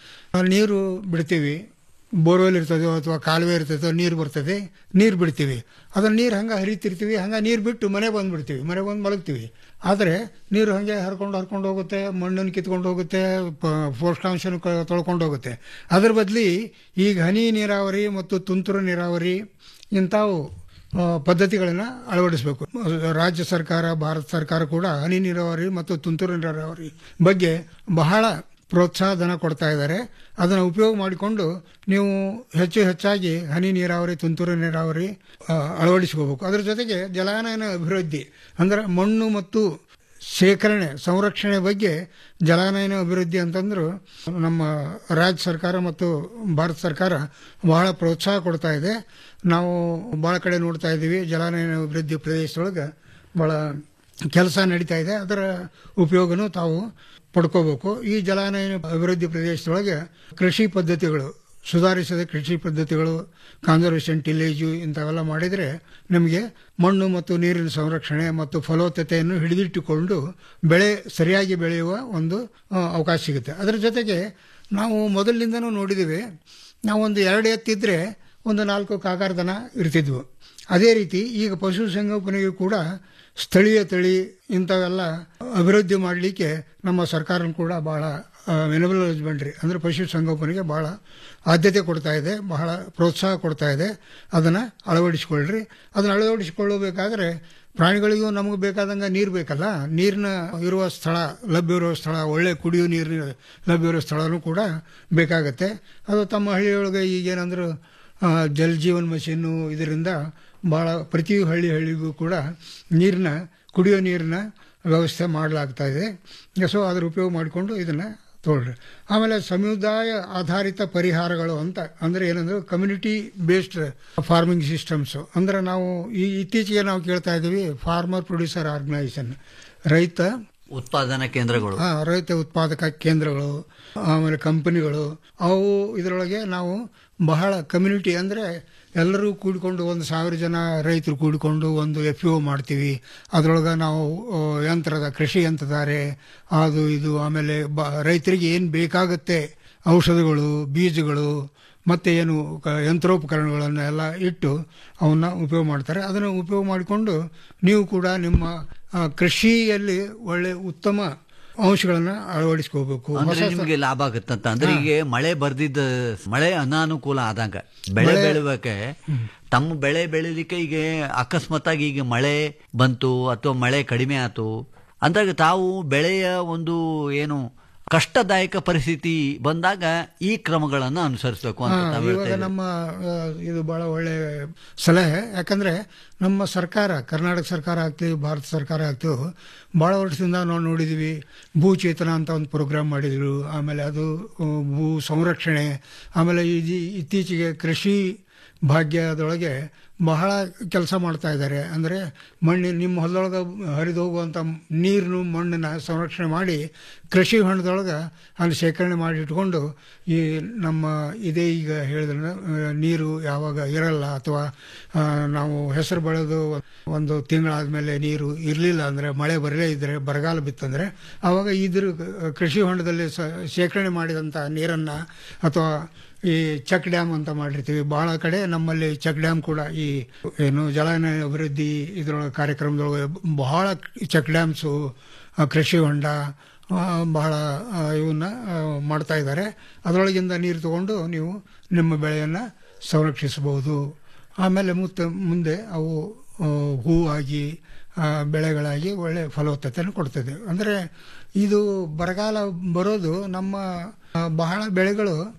ನೀರು ಬಿಡ್ತೀವಿ ಬೋರ್ವೆಲ್ ಇರ್ತದೋ ಅಥವಾ ಕಾಲುವೆ ಇರ್ತದೋ ನೀರು ಬರ್ತದೆ ನೀರು ಬಿಡ್ತೀವಿ ಅದನ್ನ ನೀರು ಹಂಗೆ ಹರಿತಿರ್ತೀವಿ ಹಂಗೆ ನೀರು ಬಿಟ್ಟು ಮನೆ ಬಂದ್ಬಿಡ್ತೀವಿ ಮನೆ ಬಂದು ಮಲಗ್ತೀವಿ ಆದರೆ ನೀರು ಹಂಗೆ ಹರ್ಕೊಂಡು ಹರ್ಕೊಂಡು ಹೋಗುತ್ತೆ ಮಣ್ಣನ್ನು ಕಿತ್ಕೊಂಡು ಹೋಗುತ್ತೆ ಪ- ಪೋಷಕಾಂಶನ ಕ- ತೊಳ್ಕೊಂಡು ಹೋಗುತ್ತೆ ಅದ್ರ ಬದಲಿ ಈಗ ಹನಿ ನೀರಾವರಿ ಮತ್ತು ತುಂತುರು ನೀರಾವರಿ ಇಂಥವು ಆ, ಪದ್ಧತಿಗಳನ್ನ ಅಳವಡಿಸಬೇಕು ರಾಜ್ಯ ಸರ್ಕಾರ ಭಾರತ ಸರ್ಕಾರ ಕೂಡ ಹನಿ ನೀರಾವರಿ ಮತ್ತು ತುಂತುರು ನೀರಾವರಿ ಬಗ್ಗೆ ಬಹಳ ಪ್ರೋತ್ಸಾಹ ಧನ ಕೊಡ್ತಾ ಇದ್ದಾರೆ ಅದನ್ನು ಉಪಯೋಗ ಮಾಡಿಕೊಂಡು ನೀವು ಹೆಚ್ಚು ಹೆಚ್ಚಾಗಿ ಹನಿ ನೀರಾವರಿ ತುಂತುರು ನೀರಾವರಿ ಆ, ಅಳವಡಿಸ್ಕೋಬೇಕು ಅದರ ಜೊತೆಗೆ ಜಲಾನಯನ ಅಭಿವೃದ್ಧಿ ಅಂದ್ರೆ ಮಣ್ಣು ಮತ್ತು ಶೇಖರಣೆ ಸಂರಕ್ಷಣೆ ಬಗ್ಗೆ ಜಲಾನಯನ ಅಭಿವೃದ್ಧಿ ಅಂತಂದ್ರು ನಮ್ಮ ರಾಜ್ಯ ಸರ್ಕಾರ ಮತ್ತು ಭಾರತ ಸರ್ಕಾರ ಬಹಳ ಪ್ರೋತ್ಸಾಹ ಕೊಡ್ತಾ ಇದೆ ನಾವು ಬಹಳ ಕಡೆ ನೋಡ್ತಾ ಇದ್ದೀವಿ ಜಲಾನಯನ ಅಭಿವೃದ್ಧಿ ಪ್ರದೇಶದೊಳಗೆ ಬಹಳ ಕೆಲಸ ನಡೀತಾ ಇದೆ ಅದರ ಉಪಯೋಗನೂ ತಾವು ಪಡ್ಕೋಬೇಕು ಈ ಜಲಾನಯನ ಅಭಿವೃದ್ಧಿ ಪ್ರದೇಶದೊಳಗೆ ಕೃಷಿ ಪದ್ಧತಿಗಳು ಸುಧಾರಿಸಿದ ಕೃಷಿ ಪದ್ಧತಿಗಳು ಕಾನ್ಸರ್ವೇಷನ್ ಟಿಲೇಜು ಇಂಥವೆಲ್ಲ ಮಾಡಿದರೆ ನಮಗೆ ಮಣ್ಣು ಮತ್ತು ನೀರಿನ ಸಂರಕ್ಷಣೆ ಮತ್ತು ಫಲವತ್ತತೆಯನ್ನು ಹಿಡಿದಿಟ್ಟುಕೊಂಡು ಬೆಳೆ ಸರಿಯಾಗಿ ಬೆಳೆಯುವ ಒಂದು ಆ, ಅವಕಾಶ ಸಿಗುತ್ತೆ ಅದರ ಜೊತೆಗೆ ನಾವು ಮೊದಲಿನಿಂದನೂ ನೋಡಿದ್ದೀವಿ ನಾವೊಂದು ಎರಡು ಎತ್ತಿದ್ರೆ ಒಂದು ನಾಲ್ಕು ಕಾಗಾರ ದನ ಇರ್ತಿದ್ವು ಅದೇ ರೀತಿ ಈಗ ಪಶುಸಂಗೋಪನೆಗೂ ಕೂಡ ಸ್ಥಳೀಯ ತಳಿ ಇಂಥವೆಲ್ಲ ಅಭಿವೃದ್ಧಿ ಮಾಡಲಿಕ್ಕೆ ನಮ್ಮ ಸರ್ಕಾರ ಕೂಡ ಬಹಳ ವೆನಬಲ್ ಹಸ್ಬೆಂಡ್ರಿ ಅಂದರೆ ಪಶುಸಂಗೋಪನೆಗೆ ಬಹಳ ಆದ್ಯತೆ ಕೊಡ್ತಾ ಇದೆ ಬಹಳ ಪ್ರೋತ್ಸಾಹ ಕೊಡ್ತಾ ಇದೆ ಅದನ್ನು ಅಳವಡಿಸಿಕೊಳ್ಳ್ರಿ ಅದನ್ನು ಅಳವಡಿಸಿಕೊಳ್ಳಬೇಕಾದ್ರೆ ಪ್ರಾಣಿಗಳಿಗೂ ನಮಗೆ ಬೇಕಾದಂಗೆ ನೀರು ಬೇಕಲ್ಲ ನೀರಿನ ಇರುವ ಸ್ಥಳ ಲಭ್ಯ ಇರುವ ಸ್ಥಳ ಒಳ್ಳೆ ಕುಡಿಯೋ ನೀರಿನ ಲಭ್ಯ ಇರೋ ಸ್ಥಳನೂ ಕೂಡ ಬೇಕಾಗತ್ತೆ ಅದು ತಮ್ಮ ಹಳ್ಳಿಯೊಳಗೆ ಈಗೇನಂದ್ರೆ ಆ, ಜಲ್ ಜೀವನ್ ಮಷೀನು ಇದರಿಂದ ಭಾಳ ಪ್ರತಿ ಹಳ್ಳಿ ಹಳ್ಳಿಗೂ ಕೂಡ ನೀರಿನ ಕುಡಿಯೋ ನೀರಿನ ವ್ಯವಸ್ಥೆ ಮಾಡಲಾಗ್ತಾ ಇದೆ ಸೊ ಅದರ ಉಪಯೋಗ ಮಾಡಿಕೊಂಡು ಇದನ್ನು ತೊಗೊಳ್ರಿ ಆಮೇಲೆ ಸಮುದಾಯ ಆಧಾರಿತ ಪರಿಹಾರಗಳು ಅಂತ ಅಂದರೆ ಏನಂದ್ರೆ ಕಮ್ಯುನಿಟಿ ಬೇಸ್ಡ್ ಫಾರ್ಮಿಂಗ್ ಸಿಸ್ಟಮ್ಸು ಅಂದರೆ ನಾವು ಈ ಇತ್ತೀಚೆಗೆ ನಾವು ಕೇಳ್ತಾ ಇದ್ದೀವಿ ಫಾರ್ಮರ್ ಪ್ರೊಡ್ಯೂಸರ್ ಆರ್ಗನೈಸೇಷನ್ ರೈತ ಉತ್ಪಾದನಾ ಕೇಂದ್ರಗಳು ಹಾ, ರೈತ ಉತ್ಪಾದಕ ಕೇಂದ್ರಗಳು ಆಮೇಲೆ ಕಂಪನಿಗಳು ಅವು ಇದರೊಳಗೆ ನಾವು ಬಹಳ ಕಮ್ಯುನಿಟಿ ಅಂದರೆ ಎಲ್ಲರೂ ಕೂಡಿಕೊಂಡು ಒಂದು ಸಾವಿರ ಜನ ರೈತರು ಕೂಡಿಕೊಂಡು ಒಂದು ಎಫ್ ಒ ಮಾಡ್ತೀವಿ ಅದರೊಳಗೆ ನಾವು ಆ, ಯಂತ್ರದ ಕೃಷಿ ಯಂತ್ರಧಾರೆ ಅದು ಇದು ಆಮೇಲೆ ಬ ರೈತರಿಗೆ ಏನು ಬೇಕಾಗುತ್ತೆ ಔಷಧಗಳು ಬೀಜಗಳು ಮತ್ತೆ ಏನು ಕ- ಯಂತ್ರೋಪಕರಣಗಳನ್ನು ಎಲ್ಲ ಇಟ್ಟು ಅವನ್ನ ಉಪಯೋಗ ಮಾಡ್ತಾರೆ ಅದನ್ನು ಉಪಯೋಗ ಮಾಡಿಕೊಂಡು ನೀವು ಕೂಡ ನಿಮ್ಮ ಆ, ಕೃಷಿಯಲ್ಲಿ ಒಳ್ಳೆ ಉತ್ತಮ ಅಂಶಗಳನ್ನು ಅಳವಡಿಸ್ಕೋಬೇಕು ಅಂದ್ರೆ ಹೊಸ- ನಿಮ್ಗೆ ಲಾಭ ಆಗುತ್ತಂತ ಅಂದ್ರೆ ಈಗ ಮಳೆ ಬರ್ದಿದ್ದ ಮಳೆ ಅನಾನುಕೂಲ ಆದಂಗ ಬೆಳೆ ಮಳೆ- ಬೆಳಿಬೇಕೆ ತಮ್ಮ ಬೆಳೆ ಬೆಳಿಲಿಕ್ಕೆ ಈಗ ಅಕಸ್ಮಾತ್ತಾಗಿ ಈಗ ಮಳೆ ಬಂತು ಅಥವಾ ಮಳೆ ಕಡಿಮೆ ಆತು ಅಂದಾಗ ತಾವು ಬೆಳೆಯ ಒಂದು ಏನು ಕಷ್ಟದಾಯಕ ಪರಿಸ್ಥಿತಿ ಬಂದಾಗ ಈ ಕ್ರಮಗಳನ್ನು ಅನುಸರಿಸಬೇಕು ಅಂತ ಹಾ, ತಾವು ಹೇಳ್ತಾ ಇವಾಗ ಇದ್ದೀರಿ. ನಮ್ಮ ಆ, ಇದು ಬಹಳ ಒಳ್ಳೆ ಸಲಹೆ ಯಾಕಂದ್ರೆ ನಮ್ಮ ಸರ್ಕಾರ ಕರ್ನಾಟಕ ಸರ್ಕಾರ ಆಗ್ತೀವಿ ಭಾರತ ಸರ್ಕಾರ ಆಗ್ತೀವಿ ಬಹಳ ವರ್ಷದಿಂದ ನಾವು ನೋಡಿದೀವಿ ಭೂಚೇತನ ಅಂತ ಒಂದು ಪ್ರೋಗ್ರಾಮ್ ಮಾಡಿದ್ರು ಆಮೇಲೆ ಅದು ಆ, ಭೂ ಸಂರಕ್ಷಣೆ ಆಮೇಲೆ ಈ ಇತ್ತೀಚೆಗೆ ಕೃಷಿ ಭಾಗ್ಯದೊಳಗೆ ಬಹಳ ಕೆಲಸ ಮಾಡ್ತಾ ಇದ್ದಾರೆ ಅಂದರೆ ಮಣ್ಣಿನ ನಿಮ್ಮ ಹೊಲದೊಳಗೆ ಹರಿದು ಹೋಗುವಂಥ ನೀರನ್ನು ಮಣ್ಣನ್ನ ಸಂರಕ್ಷಣೆ ಮಾಡಿ ಕೃಷಿ ಹೊಂಡದೊಳಗೆ ಅಲ್ಲಿ ಶೇಖರಣೆ ಮಾಡಿ ಇಟ್ಕೊಂಡು ಈ ನಮ್ಮ ಇದೇ ಈಗ ಹೇಳಿದ್ರೆ ಆ, ನೀರು ಯಾವಾಗ ಇರಲ್ಲ ಅಥವಾ ಆ, ನಾವು ಹೆಸರು ಬೆಳೆದು ಒಂದು ತಿಂಗಳಾದ್ಮೇಲೆ ನೀರು ಇರಲಿಲ್ಲ ಅಂದರೆ ಮಳೆ ಬರಲೇ ಇದ್ದರೆ ಬರಗಾಲ ಬಿತ್ತಂದರೆ ಆವಾಗ ಇದ್ರ ಕೃಷಿ ಹೊಂಡದಲ್ಲಿ ಸ- ಶೇಖರಣೆ ಮಾಡಿದಂಥ ನೀರನ್ನು ಅಥವಾ ಈ ಚೆಕ್ ಡ್ಯಾಮ್ ಅಂತ ಮಾಡಿರ್ತೀವಿ ಬಹಳ ಕಡೆ ನಮ್ಮಲ್ಲಿ ಚೆಕ್ ಡ್ಯಾಮ್ ಕೂಡ ಈ ಏನು ಜಲಾನಯ ಅಭಿವೃದ್ಧಿ ಇದರೊಳಗೆ ಕಾರ್ಯಕ್ರಮದೊಳಗೆ ಬಹಳ ಚೆಕ್ ಡ್ಯಾಮ್ಸು ಆ, ಕೃಷಿ ಹೊಂಡ ಆ, ಬಹಳ ಆ, ಇವನ್ನ ಆ, ಮಾಡ್ತಾ ಇದ್ದಾರೆ ಅದರೊಳಗಿಂದ ನೀರು ತಗೊಂಡು ನೀವು ನಿಮ್ಮ ಬೆಳೆಯನ್ನು ಸಂರಕ್ಷಿಸಬಹುದು ಆಮೇಲೆ ಮುತ್ತ ಮುಂದೆ ಅವು ಆ, ಹೂವಾಗಿ ಆ, ಬೆಳೆಗಳಾಗಿ ಒಳ್ಳೆ ಫಲವತ್ತತೆಯನ್ನು ಕೊಡ್ತದೆ ಅಂದರೆ ಇದು ಬರಗಾಲ ಬರೋದು ನಮ್ಮ ಆ, ಬಹಳ ಬೆಳೆಗಳು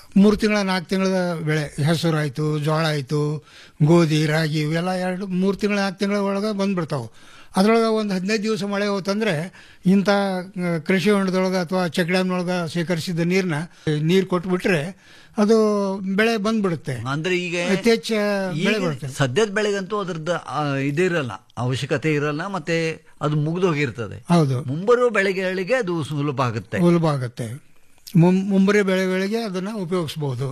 ಮೂರು ತಿಂಗಳ ನಾಲ್ಕು ತಿಂಗಳ ಬೆಳೆ ಹೆಸರು ಆಯಿತು ಜೋಳ ಆಯಿತು ಗೋಧಿ ರಾಗಿ ಇವೆಲ್ಲ ಎರಡು ಮೂರು ತಿಂಗಳ ನಾಲ್ಕು ತಿಂಗಳ ಒಳಗೆ ಬಂದ್ಬಿಡ್ತಾವೆ ಅದರೊಳಗೆ ಒಂದು ಹದಿನೈದು ದಿವಸ ಮಳೆ ಹೋತಂದ್ರೆ ಇಂಥ ಆ, ಕೃಷಿ ಹೊಂಡದೊಳಗೆ ಅಥವಾ ಚೆಕ್ ಡ್ಯಾಮ್ನೊಳಗೆ ಶೇಖರಿಸಿದ ನೀರನ್ನ ನೀರು ಕೊಟ್ಬಿಟ್ರೆ ಅದು ಬೆಳೆ ಬಂದ್ಬಿಡುತ್ತೆ ಅಂದ್ರೆ ಈಗ ಅತಿ ಹೆಚ್ಚು ಬೆಳೆ ಈಗ ಬರುತ್ತೆ ಸದ್ಯದ ಬೆಳೆಗಂತೂ ಅದ್ರದ್ದು ಆ, ಇದಿರಲ್ಲ ಅವಶ್ಯಕತೆ ಇರಲ್ಲ ಮತ್ತೆ ಅದು ಮುಗಿದೋಗಿರ್ತದೆ ಹೌದು ಮುಂಬರುವ ಬೆಳೆಗಳಿಗೆ ಅದು ಸುಲಭ ಆಗುತ್ತೆ ಸುಲಭ ಆಗುತ್ತೆ ಮುಂ- ಮುಂಬರಿ ಬೆಳೆಗಳಿಗೆ ಅದನ್ನು ಉಪಯೋಗಿಸ್ಬೋದು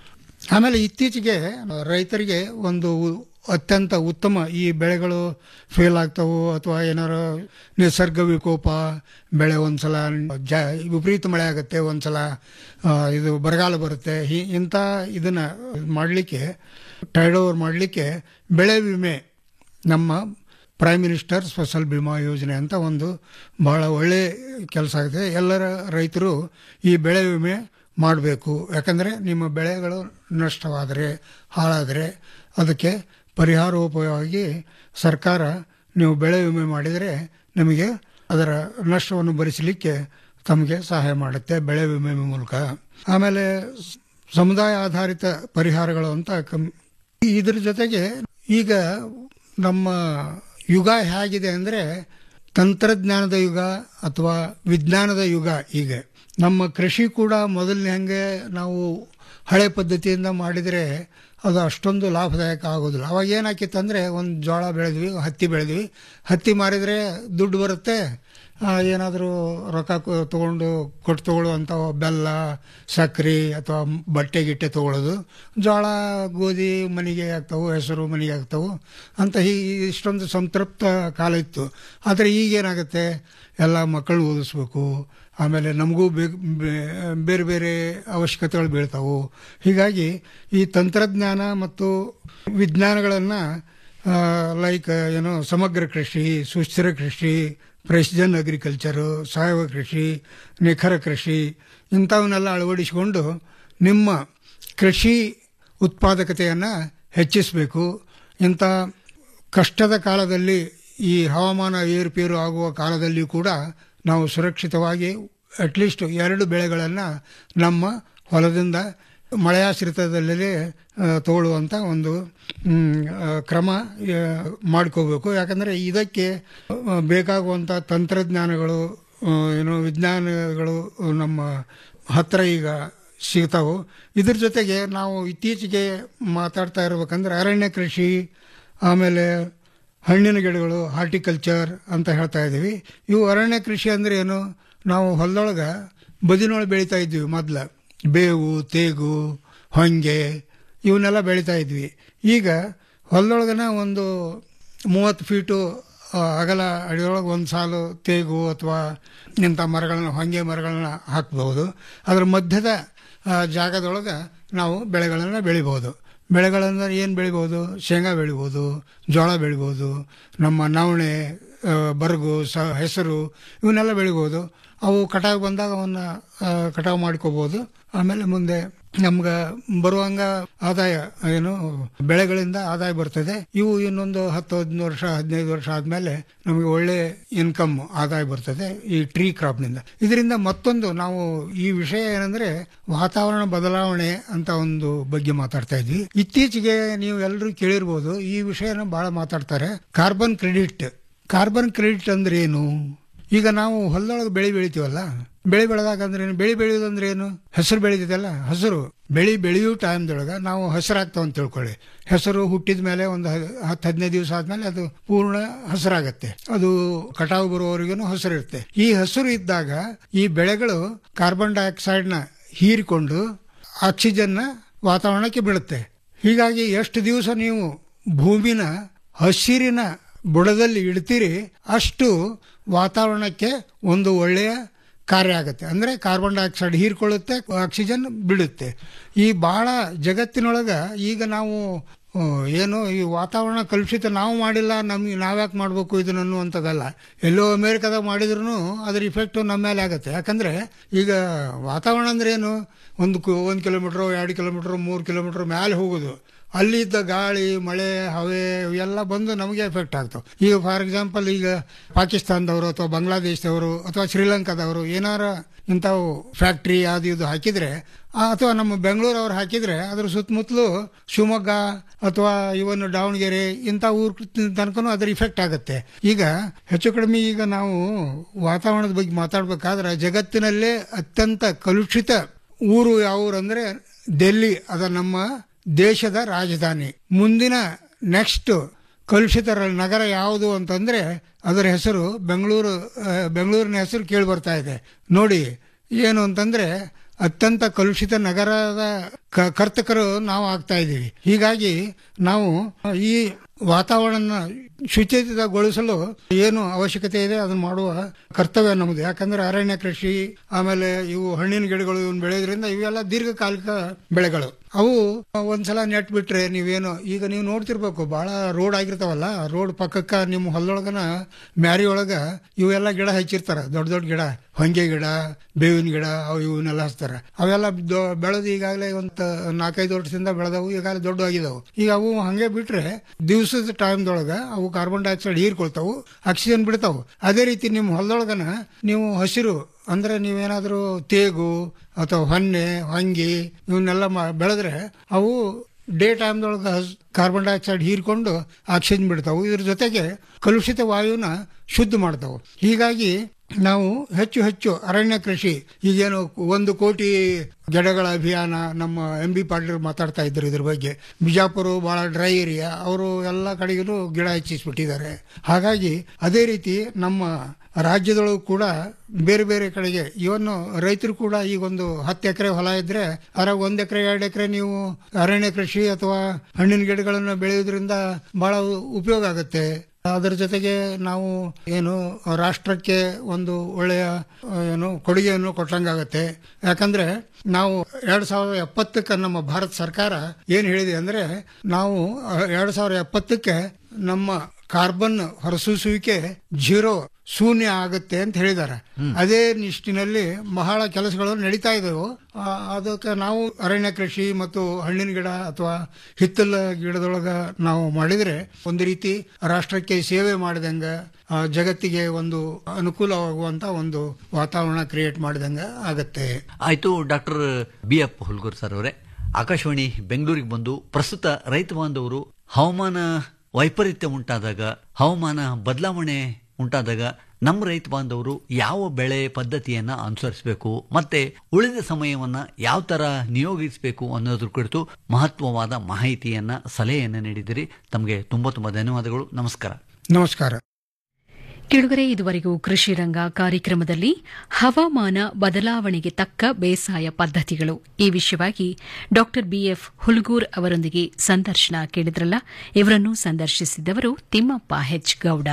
ಆಮೇಲೆ ಇತ್ತೀಚೆಗೆ ರೈತರಿಗೆ ಒಂದು ಉ- ಅತ್ಯಂತ ಉತ್ತಮ ಈ ಬೆಳೆಗಳು ಫೇಲ್ ಆಗ್ತಾವು ಅಥವಾ ಏನಾರು ನಿಸರ್ಗ ವಿಕೋಪ ಬೆಳೆ ಒಂದ್ಸಲ ಜ ವಿಪರೀತ ಮಳೆ ಆಗುತ್ತೆ ಒಂದ್ಸಲ ಆ, ಇದು ಬರಗಾಲ ಬರುತ್ತೆ ಹಿ- ಇಂಥ ಇದನ್ನ ಮಾಡಲಿಕ್ಕೆ ಟೈಡ್ ಓವರ್ ಮಾಡಲಿಕ್ಕೆ ಬೆಳೆ ವಿಮೆ ನಮ್ಮ ಪ್ರೈಮ್ ಮಿನಿಸ್ಟರ್ ಸ್ಪೆಷಲ್ ಬಿಮಾ ಯೋಜನೆ ಅಂತ ಒಂದು ಬಹಳ ಒಳ್ಳೆ ಕೆಲಸ ಆಗಿದೆ ಎಲ್ಲರ ರೈತರು ಈ ಬೆಳೆ ವಿಮೆ ಮಾಡಬೇಕು ಯಾಕಂದರೆ ನಿಮ್ಮ ಬೆಳೆಗಳು ನಷ್ಟವಾದರೆ ಹಾಳಾದರೆ ಅದಕ್ಕೆ ಪರಿಹಾರೋಪವಾಗಿ ಸರ್ಕಾರ ನೀವು ಬೆಳೆ ವಿಮೆ ಮಾಡಿದರೆ ನಿಮಗೆ ಅದರ ನಷ್ಟವನ್ನು ಭರಿಸಲಿಕ್ಕೆ ತಮಗೆ ಸಹಾಯ ಮಾಡುತ್ತೆ ಬೆಳೆ ವಿಮೆ ಮೂಲಕ ಆಮೇಲೆ ಸ- ಸಮುದಾಯ ಆಧಾರಿತ ಪರಿಹಾರಗಳು ಅಂತ ಕಮ್ ಇದ್ರ ಜೊತೆಗೆ ಈಗ ನಮ್ಮ ಯುಗ ಹೇಗಿದೆ ಅಂದರೆ ತಂತ್ರಜ್ಞಾನದ ಯುಗ ಅಥವಾ ವಿಜ್ಞಾನದ ಯುಗ ಈಗ ನಮ್ಮ ಕೃಷಿ ಕೂಡ ಮೊದಲಿನ ಹಂಗೆ ನಾವು ಹಳೆ ಪದ್ಧತಿಯಿಂದ ಮಾಡಿದರೆ ಅದು ಅಷ್ಟೊಂದು ಲಾಭದಾಯಕ ಆಗೋದಿಲ್ಲ ಅವಾಗ ಏನಾಕಿತ್ತು ಅಂದರೆ ಒಂದು ಜೋಳ ಬೆಳೆದ್ವಿ ಹತ್ತಿ ಬೆಳೆದ್ವಿ ಹತ್ತಿ ಮಾರಿದರೆ ದುಡ್ಡು ಬರುತ್ತೆ ಏನಾದರೂ ರೊಕ್ಕ ಕೊ- ತಗೊಂಡು ಕೊಟ್ಟು ತಗೊಳ್ಳುವಂಥ ಬೆಲ್ಲ ಸಕ್ಕರೆ ಅಥವಾ ಬಟ್ಟೆ ಗಿಟ್ಟೆ ತಗೊಳ್ಳೋದು ಜೋಳ ಗೋಧಿ ಮನೆಗೆ ಆಗ್ತಾವು ಹೆಸರು ಮನೆಗೆ ಆಗ್ತಾವು ಅಂತ ಹೀ ಇಷ್ಟೊಂದು ಸಂತೃಪ್ತ ಕಾಲ ಇತ್ತು ಆದರೆ ಈಗೇನಾಗುತ್ತೆ ಎಲ್ಲ ಮಕ್ಕಳು ಓದಿಸ್ಬೇಕು ಆಮೇಲೆ ನಮಗೂ ಬೇ- ಬೇ- ಬೇರೆ ಬೇರೆ ಅವಶ್ಯಕತೆಗಳು ಬೀಳ್ತಾವು ಹೀಗಾಗಿ ಈ ತಂತ್ರಜ್ಞಾನ ಮತ್ತು ವಿಜ್ಞಾನಗಳನ್ನು ಲೈಕ್ ಏನು ಸಮಗ್ರ ಕೃಷಿ ಸುಸ್ಥಿರ ಕೃಷಿ ಪ್ರೆಸಿಜನ್ ಅಗ್ರಿಕಲ್ಚರು ಸಾವಯವ ಕೃಷಿ ನಿಖರ ಕೃಷಿ ಇಂಥವನ್ನೆಲ್ಲ ಅಳವಡಿಸಿಕೊಂಡು ನಿಮ್ಮ ಕೃಷಿ ಉತ್ಪಾದಕತೆಯನ್ನು ಹೆಚ್ಚಿಸಬೇಕು ಇಂಥ ಕಷ್ಟದ ಕಾಲದಲ್ಲಿ ಈ ಹವಾಮಾನ ಏರುಪೇರು ಆಗುವ ಕಾಲದಲ್ಲಿ ಕೂಡ ನಾವು ಸುರಕ್ಷಿತವಾಗಿ ಅಟ್ಲೀಸ್ಟ್ ಎರಡು ಬೆಳೆಗಳನ್ನು ನಮ್ಮ ಹೊಲದಿಂದ ಮಳೆಯಾಶ್ರಿತದಲ್ಲೇ ಆ, ತಗೊಳ್ಳುವಂಥ ಒಂದು ಮ್, ಆ, ಕ್ರಮ ಆ, ಮಾಡ್ಕೋಬೇಕು ಯಾಕಂದರೆ ಇದಕ್ಕೆ ಆ, ಬೇಕಾಗುವಂಥ ತಂತ್ರಜ್ಞಾನಗಳು ಆ, ಏನು ವಿಜ್ಞಾನಗಳು ನಮ್ಮ ಹತ್ತಿರ ಈಗ ಸಿಗ್ತಾವು ಇದ್ರ ಜೊತೆಗೆ ನಾವು ಇತ್ತೀಚೆಗೆ ಮಾತಾಡ್ತಾ ಇರ್ಬೇಕಂದ್ರೆ ಅರಣ್ಯ ಕೃಷಿ ಆಮೇಲೆ ಹಣ್ಣಿನ ಗಿಡಗಳು ಹಾರ್ಟಿಕಲ್ಚರ್ ಅಂತ ಹೇಳ್ತಾ ಇದ್ದೀವಿ ಇವು ಅರಣ್ಯ ಕೃಷಿ ಅಂದ್ರೆ ಏನು ನಾವು ಹೊಲದೊಳಗೆ ಬದಿನೊಳಗೆ ಬೆಳೀತಾ ಇದ್ವಿ ಮೊದಲು ಬೇವು ತೇಗು ಹೊಂಗೆ ಇವನ್ನೆಲ್ಲ ಬೆಳೀತಾ ಇದ್ವಿ ಈಗ ಹೊಲದೊಳಗನ ಒಂದು ಮೂವತ್ತು ಫೀಟು ಆ, ಅಗಲ ಅಡಿಯೊಳಗೆ ಒಂದು ಸಾಲು ತೇಗು ಅಥವಾ ಇಂಥ ಮರಗಳನ್ನ ಹೊಂಗೆ ಮರಗಳನ್ನ ಹಾಕ್ಬಹುದು ಅದರ ಮಧ್ಯದ ಆ, ಜಾಗದೊಳಗೆ ನಾವು ಬೆಳೆಗಳನ್ನು ಬೆಳಿಬೋದು ಬೆಳೆಗಳಂದ್ರೆ ಏನು ಬೆಳಿಬೋದು ಶೇಂಗಾ ಬೆಳಿಬೋದು ಜೋಳ ಬೆಳಿಬೋದು ನಮ್ಮ ನವಣೆ ಆ, ಬರಗು ಸ ಹೆಸರು ಇವನ್ನೆಲ್ಲ ಬೆಳಿಬೋದು ಅವು ಕಟಾವು ಬಂದಾಗ ಅವನ್ನ ಆ, ಕಟಾವು ಮಾಡ್ಕೋಬೋದು ಆಮೇಲೆ ಮುಂದೆ ನಮ್ಗೆ ಬರುವಂಗ ಆದಾಯ ಏನು ಬೆಳೆಗಳಿಂದ ಆದಾಯ ಬರ್ತದೆ ಇವು ಇನ್ನೊಂದು ಹತ್ತು ಹದಿನೈದು ವರ್ಷ ಹದಿನೈದು ವರ್ಷ ಆದ್ಮೇಲೆ ನಮಗೆ ಒಳ್ಳೆ ಇನ್ಕಮ್ ಆದಾಯ ಬರ್ತದೆ ಈ ಟ್ರೀ ಕ್ರಾಪ್ನಿಂದ ಇದರಿಂದ ಮತ್ತೊಂದು ನಾವು ಈ ವಿಷಯ ಏನಂದ್ರೆ ವಾತಾವರಣ ಬದಲಾವಣೆ ಅಂತ ಒಂದು ಬಗ್ಗೆ ಮಾತಾಡ್ತಾ ಇದ್ವಿ ಇತ್ತೀಚೆಗೆ ನೀವು ಎಲ್ಲರೂ ಕೇಳಿರ್ಬೋದು ಈ ವಿಷಯನ ಬಹಳ ಮಾತಾಡ್ತಾರೆ ಕಾರ್ಬನ್ ಕ್ರೆಡಿಟ್ ಕಾರ್ಬನ್ ಕ್ರೆಡಿಟ್ ಅಂದ್ರೆ ಏನು ಈಗ ನಾವು ಹೊಲದೊಳಗೆ ಬೆಳೆ ಬೆಳಿತೀವಲ್ಲ ಬೆಳೆ ಬೆಳೆದಾಗ ಅಂದ್ರೆ ಏನು ಬೆಳೆ ಬೆಳೆಯೋದಂದ್ರೆ ಏನು ಹೆಸರು ಬೆಳೀತದಲ್ಲ ಹಸಿರು ಬೆಳೆ ಬೆಳೆಯೋ ಟೈಮ್ದೊಳಗೆ ನಾವು ಹಸಿರಾಗ್ತಾವ ಅಂತ ತಿಳ್ಕೊಳ್ಳಿ ಹೆಸರು ಹುಟ್ಟಿದ ಮೇಲೆ ಒಂದು ಹ- ಹತ್ತು ಹದಿನೈದು ದಿವಸ ಆದ್ಮೇಲೆ ಅದು ಪೂರ್ಣ ಹಸಿರಾಗತ್ತೆ ಅದು ಕಟಾವು ಬರುವವರೆಗೂ ಹಸಿರು ಇರುತ್ತೆ ಈ ಹಸಿರು ಇದ್ದಾಗ ಈ ಬೆಳೆಗಳು ಕಾರ್ಬನ್ ಡೈಆಕ್ಸೈಡ್ ನ ಹೀರಿಕೊಂಡು ಆಕ್ಸಿಜನ್ ವಾತಾವರಣಕ್ಕೆ ಬೀಳುತ್ತೆ ಹೀಗಾಗಿ ಎಷ್ಟು ದಿವಸ ನೀವು ಭೂಮಿನ ಹಸಿರಿನ ಬುಡದಲ್ಲಿ ಇಡ್ತೀರಿ ಅಷ್ಟು ವಾತಾವರಣಕ್ಕೆ ಒಂದು ಒಳ್ಳೆಯ ಕಾರ್ಯ ಆಗುತ್ತೆ ಅಂದರೆ ಕಾರ್ಬನ್ ಡೈಆಕ್ಸೈಡ್ ಹೀರ್ಕೊಳ್ಳುತ್ತೆ ಆಕ್ಸಿಜನ್ ಬಿಡುತ್ತೆ ಈ ಬಹಳ ಜಗತ್ತಿನೊಳಗ ಈಗ ನಾವು ಆ, ಏನು ಈ ವಾತಾವರಣ ಕಲುಷಿತ ನಾವು ಮಾಡಿಲ್ಲ ನಮ್ಗೆ ನಾವ್ಯಾಕೆ ಮಾಡಬೇಕು ಇದನ್ನ ಅನ್ನುವಂಥದ್ದಲ್ಲ ಎಲ್ಲೋ ಅಮೇರಿಕಾದಾಗ ಮಾಡಿದ್ರು ಅದ್ರ ಇಫೆಕ್ಟ್ ನಮ್ಮ ಮೇಲೆ ಆಗುತ್ತೆ ಯಾಕಂದ್ರೆ ಈಗ ವಾತಾವರಣ ಅಂದ್ರೆ ಏನು ಒಂದು ಕು- ಒಂದು ಕಿಲೋಮೀಟ್ರ್ ಎರಡು ಕಿಲೋಮೀಟ್ರ್ ಮೂರು ಕಿಲೋಮೀಟ್ರ್ ಮೇಲೆ ಹೋಗೋದು ಅಲ್ಲಿದ್ದ ಗಾಳಿ ಮಳೆ ಹವೆ ಇವೆಲ್ಲ ಬಂದು ನಮಗೆ ಎಫೆಕ್ಟ್ ಆಗ್ತವೆ ಈಗ ಫಾರ್ ಎಕ್ಸಾಂಪಲ್ ಈಗ ಪಾಕಿಸ್ತಾನದವರು ಅಥವಾ ಬಾಂಗ್ಲಾದೇಶದವರು ಅಥವಾ ಶ್ರೀಲಂಕಾದವರು ಏನಾರ ಇಂಥವು ಫ್ಯಾಕ್ಟ್ರಿ ಅದು ಇದು ಹಾಕಿದ್ರೆ ಆ, ಅಥವಾ ನಮ್ಮ ಬೆಂಗಳೂರವ್ರು ಹಾಕಿದ್ರೆ ಅದ್ರ ಸುತ್ತಮುತ್ತಲು ಶಿವಮೊಗ್ಗ ಅಥವಾ ಇವನ್ ದಾವಣಗೆರೆ ಇಂಥ ಊರ್ ತನಕನೂ ಅದರ ಇಫೆಕ್ಟ್ ಆಗುತ್ತೆ ಈಗ ಹೆಚ್ಚು ಕಡಿಮೆ ಈಗ ನಾವು ವಾತಾವರಣದ ಬಗ್ಗೆ ಮಾತಾಡ್ಬೇಕಾದ್ರೆ ಜಗತ್ತಿನಲ್ಲೇ ಅತ್ಯಂತ ಕಲುಷಿತ ಊರು ಯಾವ ಊರು ಅಂದ್ರೆ ಡೆಲ್ಲಿ ಅದ ನಮ್ಮ ದೇಶದ ರಾಜಧಾನಿ ಮುಂದಿನ ನೆಕ್ಸ್ಟ್ ಕಲುಷಿತ ರ- ನಗರ ಯಾವುದು ಅಂತಂದ್ರೆ ಅದರ ಹೆಸರು ಬೆಂಗಳೂರು ಆ, ಬೆಂಗಳೂರಿನ ಹೆಸರು ಕೇಳಿ ಬರ್ತಾ ಇದೆ ನೋಡಿ ಏನು ಅಂತಂದ್ರೆ ಅತ್ಯಂತ ಕಲುಷಿತ ನಗರದ ಕ- ಕರ್ತಕರು ನಾವು ಆಗ್ತಾ ಇದ್ದೀವಿ ಹೀಗಾಗಿ ನಾವು ಈ ವಾತಾವರಣ ಶುಚಿತಗೊಳಿಸಲು ಏನು ಅವಶ್ಯಕತೆ ಇದೆ ಅದನ್ನು ಮಾಡುವ ಕರ್ತವ್ಯ ನಮ್ಮದು ಯಾಕಂದ್ರೆ ಅರಣ್ಯ ಕೃಷಿ ಆಮೇಲೆ ಇವು ಹಣ್ಣಿನ ಗಿಡಗಳು ಇವನ್ನ ಬೆಳೆಯೋದ್ರಿಂದ ಇವೆಲ್ಲ ದೀರ್ಘಕಾಲಿಕ ಬೆಳೆಗಳು ಅವು ಒಂದ್ಸಲ ನೆಟ್ ಬಿಟ್ರೆ ನೀವೇನು ಈಗ ನೀವು ನೋಡ್ತಿರ್ಬೇಕು ಬಹಳ ರೋಡ್ ಆಗಿರ್ತಾವಲ್ಲ ರೋಡ್ ಪಕ್ಕಕ್ಕ ನಿಮ್ಮ ಹೊಲದೊಳಗನ ಮ್ಯಾರಿ ಒಳಗ ಇವೆಲ್ಲ ಗಿಡ ಹಚ್ಚಿರ್ತಾರ ದೊಡ್ಡ ದೊಡ್ಡ ಗಿಡ ಹೊಂಗೆ ಗಿಡ ಬೇವಿನ ಗಿಡ ಅವು ಇವನ್ನೆಲ್ಲ ಹಚ್ತಾರ ಅವೆಲ್ಲ ದೊ- ಬೆಳೆದು ಈಗಾಗಲೇ ಒಂದು ನಾಲ್ಕೈದು ವರ್ಷದಿಂದ ಬೆಳೆದವು ಈಗಾಗಲೇ ದೊಡ್ಡ ಆಗಿದಾವು ಈಗ ಅವು ಹಂಗೆ ಬಿಟ್ರೆ ದಿವಸದ ಟೈಮ್ದೊಳಗ ಅವು ಕಾರ್ಬನ್ ಡೈಆಕ್ಸೈಡ್ ಹೀರ್ಕೊಳ್ತಾವು ಆಕ್ಸಿಜನ್ ಬಿಡ್ತಾವು ಅದೇ ರೀತಿ ನಿಮ್ಮ ಹೊಲದೊಳಗನ ನೀವು ಹಸಿರು ಅಂದ್ರೆ ನೀವೇನಾದ್ರೂ ತೇಗು ಅಥವಾ ಹೊನ್ನೆ ಹೊಂಗಿ ಇವನ್ನೆಲ್ಲ ಮಾ- ಬೆಳೆದ್ರೆ ಅವು ಡೇ ಟೈಮ್ದೊಳಗೆ ಕಾರ್ಬನ್ ಡೈಆಕ್ಸೈಡ್ ಹೀರ್ಕೊಂಡು ಆಕ್ಸಿಜನ್ ಬಿಡ್ತಾವು ಇದ್ರ ಜೊತೆಗೆ ಕಲುಷಿತ ವಾಯುನ ಶುದ್ಧ ಮಾಡ್ತಾವು ಹೀಗಾಗಿ ನಾವು ಹೆಚ್ಚು ಹೆಚ್ಚು ಅರಣ್ಯ ಕೃಷಿ ಈಗೇನು ಒಂದು ಕೋಟಿ ಗಿಡಗಳ ಅಭಿಯಾನ ನಮ್ಮ ಎಂ ಬಿ ಪಾಟೀಲ್ ಮಾತಾಡ್ತಾ ಇದ್ರು ಇದ್ರ ಬಗ್ಗೆ ಬಿಜಾಪುರ ಬಹಳ ಡ್ರೈ ಏರಿಯಾ ಅವರು ಎಲ್ಲ ಕಡೆಗೂ ಗಿಡ ಹೆಚ್ಚಿಸ್ಬಿಟ್ಟಿದ್ದಾರೆ ಹಾಗಾಗಿ ಅದೇ ರೀತಿ ನಮ್ಮ ರಾಜ್ಯದೊಳಗೂ ಕೂಡ ಬೇರೆ ಬೇರೆ ಕಡೆಗೆ ಇವನ್ನು ರೈತರು ಕೂಡ ಈಗ ಒಂದು ಹತ್ತು ಎಕರೆ ಹೊಲ ಇದ್ರೆ ಅದ್ರಾಗ ಒಂದ್ ಎಕರೆ ಎರಡು ಎಕರೆ ನೀವು ಅರಣ್ಯ ಕೃಷಿ ಅಥವಾ ಹಣ್ಣಿನ ಗಿಡಗಳನ್ನು ಬೆಳೆಯೋದ್ರಿಂದ ಬಹಳ ಉಪಯೋಗ ಆಗುತ್ತೆ ಅದರ ಜೊತೆಗೆ ನಾವು ಏನು ರಾಷ್ಟ್ರಕ್ಕೆ ಒಂದು ಒಳ್ಳೆಯ ಆ, ಏನು ಕೊಡುಗೆಯನ್ನು ಕೊಟ್ಟಂಗಾಗತ್ತೆ ಯಾಕಂದ್ರೆ ನಾವು ಎರಡ್ ಸಾವಿರದ ಎಪ್ಪತ್ತಕ್ಕೆ ನಮ್ಮ ಭಾರತ ಸರ್ಕಾರ ಏನ್ ಹೇಳಿದೆ ಅಂದ್ರೆ ನಾವು ಆ, ಎರಡ್ ಸಾವಿರದ ಎಪ್ಪತ್ತಕ್ಕೆ ನಮ್ಮ ಕಾರ್ಬನ್ ಹೊರಸೂಸುವಿಕೆ ಜೀರೋ ಶೂನ್ಯ ಆಗುತ್ತೆ ಅಂತ ಹೇಳಿದ್ದಾರೆ ಅದೇ ನಿಷ್ಟಿನಲ್ಲಿ ಬಹಳ ಕೆಲಸಗಳು ನಡೀತಾ ಇದ್ದವು ಆ, ಅದಕ್ಕೆ ನಾವು ಅರಣ್ಯ ಕೃಷಿ ಮತ್ತು ಹಣ್ಣಿನ ಗಿಡ ಅಥವಾ ಹಿತ್ತಲ ಗಿಡದೊಳಗ ನಾವು ಮಾಡಿದ್ರೆ ಒಂದು ರೀತಿ ರಾಷ್ಟ್ರಕ್ಕೆ ಸೇವೆ ಮಾಡಿದಂಗ ಆ, ಜಗತ್ತಿಗೆ ಒಂದು ಅನುಕೂಲವಾಗುವಂತ ಒಂದು ವಾತಾವರಣ ಕ್ರಿಯೇಟ್ ಮಾಡಿದಂಗ ಆಗತ್ತೆ ಆಯ್ತು doctor B F Hulgur sir ಅವರೇ ಆಕಾಶವಾಣಿ ಬೆಂಗಳೂರಿಗೆ ಬಂದು ಪ್ರಸ್ತುತ ರೈತ ಬಾಂಧವರು ಹವಾಮಾನ ವೈಪರೀತ್ಯ ಉಂಟಾದಾಗ ಹವಾಮಾನ ಬದಲಾವಣೆ ಉಂಟಾದಾಗ ನಮ್ಮ ರೈತ ಬಾಂಧವರು ಯಾವ ಬೆಳೆ ಪದ್ಧತಿಯನ್ನ ಅನುಸರಿಸಬೇಕು ಮತ್ತೆ ಉಳಿದ ಸಮಯವನ್ನ ಯಾವ ತರ ನಿಯೋಗಿಸಬೇಕು ಅನ್ನೋದ್ರ ಕುರಿತು ಮಹತ್ವವಾದ ಮಾಹಿತಿಯನ್ನ ಸಲಹೆಯನ್ನ ನೀಡಿದಿರಿ ತಮಗೆ ತುಂಬಾ ತುಂಬಾ ಧನ್ಯವಾದಗಳು ನಮಸ್ಕಾರ ನಮಸ್ಕಾರ ಕೆಳಗರೆ ಇದುವರೆಗೂ ಕೃಷಿ ರಂಗ ಕಾರ್ಯಕ್ರಮದಲ್ಲಿ ಹವಾಮಾನ ಬದಲಾವಣೆಗೆ ತಕ್ಕ ಬೇಸಾಯ ಪದ್ಧತಿಗಳು ಈ ವಿಷಯವಾಗಿ ಡಾ ಬಿಎಫ್ ಹುಲ್ಗೂರ್ ಅವರೊಂದಿಗೆ ಸಂದರ್ಶನ ಕೇಳಿದ್ರಲ್ಲ ಇವರನ್ನು ಸಂದರ್ಶಿಸಿದವರು ತಿಮ್ಮಪ್ಪ ಹೆಚ್ ಗೌಡ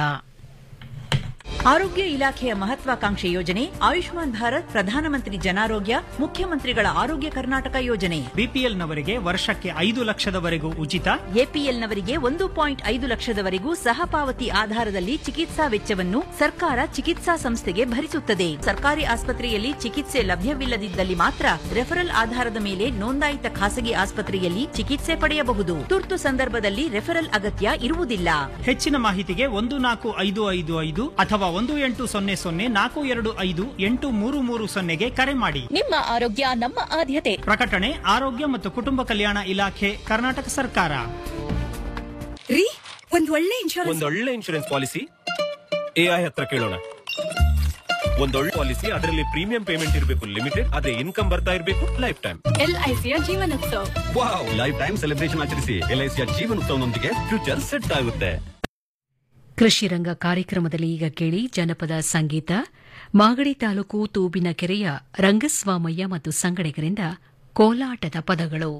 ಆರೋಗ್ಯ ಇಲಾಖೆಯ ಮಹತ್ವಾಕಾಂಕ್ಷೆ ಯೋಜನೆ ಆಯುಷ್ಮಾನ್ ಭಾರತ್ ಪ್ರಧಾನಮಂತ್ರಿ ಜನಾರೋಗ್ಯ ಮುಖ್ಯಮಂತ್ರಿಗಳ ಆರೋಗ್ಯ ಕರ್ನಾಟಕ ಯೋಜನೆ ಬಿಪಿಎಲ್ನವರಿಗೆ ವರ್ಷಕ್ಕೆ ಐದು ಲಕ್ಷದವರೆಗೂ ಉಚಿತ ಎಪಿಎಲ್ನವರಿಗೆ ಒಂದು ಪಾಯಿಂಟ್ ಐದು ಲಕ್ಷದವರೆಗೂ ಸಹಪಾವತಿ ಆಧಾರದಲ್ಲಿ ಚಿಕಿತ್ಸಾ ವೆಚ್ಚವನ್ನು ಸರ್ಕಾರ ಚಿಕಿತ್ಸಾ ಸಂಸ್ಥೆಗೆ ಭರಿಸುತ್ತದೆ ಸರ್ಕಾರಿ ಆಸ್ಪತ್ರೆಯಲ್ಲಿ ಚಿಕಿತ್ಸೆ ಲಭ್ಯವಿಲ್ಲದಿದ್ದಲ್ಲಿ ಮಾತ್ರ ರೆಫರಲ್ ಆಧಾರದ ಮೇಲೆ ನೋಂದಾಯಿತ ಖಾಸಗಿ ಆಸ್ಪತ್ರೆಯಲ್ಲಿ ಚಿಕಿತ್ಸೆ ಪಡೆಯಬಹುದು ತುರ್ತು ಸಂದರ್ಭದಲ್ಲಿ ರೆಫರಲ್ ಅಗತ್ಯ ಇರುವುದಿಲ್ಲ ಹೆಚ್ಚಿನ ಮಾಹಿತಿಗೆ ಒಂದು ನಾಲ್ಕು ಐದು ಐದು ಐದು ಅಥವಾ ಒಂದು ಎಂಟು ಸೊನ್ನೆ ಸೊನ್ನೆ ನಾಲ್ಕು ಎರಡು ಐದು ಎಂಟು ಮೂರು ಮೂರು ಸೊನ್ನೆಗೆ ಕರೆ ಮಾಡಿ ನಿಮ್ಮ ಆರೋಗ್ಯ ನಮ್ಮ ಆದ್ಯತೆ ಪ್ರಕಟಣೆ ಆರೋಗ್ಯ ಮತ್ತು ಕುಟುಂಬ ಕಲ್ಯಾಣ ಇಲಾಖೆ ಕರ್ನಾಟಕ ಸರ್ಕಾರ ರೀ ಒಂದ್ ಒಳ್ಳೆ ಇನ್ಶೂರೆನ್ಸ್ ಒಂದೊಳ್ಳೆ ಇನ್ಶೂರೆನ್ಸ್ ಪಾಲಿಸಿ ಎಐ ಹತ್ರ ಕೇಳೋಣ ಒಂದೊಳ್ಳೆ ಪಾಲಿಸಿ ಅದರಲ್ಲಿ ಪ್ರೀಮಿಯಂ ಪೇಮೆಂಟ್ ಇರಬೇಕು ಲಿಮಿಟೆಡ್ ಅದೇ ಇನ್ಕಮ್ ಬರ್ತಾ ಇರಬೇಕು ಲೈಫ್ ಟೈಮ್ ಎಲ್ಐಸಿಯ Jeevanotsava wow life time celebration ಆಚರಿಸಿ ಎಲ್ಐಸಿಯ ಜೀವನೋತ್ಸವನೊಂದಿಗೆ ಫ್ಯೂಚರ್ ಸೆಟ್ ಆಗುತ್ತೆ ಕೃಷಿ ರಂಗ ಕಾರ್ಯಕ್ರಮದಲ್ಲಿ ಈಗ ಕೇಳಿ ಜನಪದ ಸಂಗೀತ ಮಾಗಡಿ ತಾಲೂಕು ತೂಬಿನ ಕೆರೆಯ ರಂಗಸ್ವಾಮಯ್ಯ ಮತ್ತು ಸಂಗಡಿಗರಿಂದ ಕೋಲಾಟದ ಪದಗಳು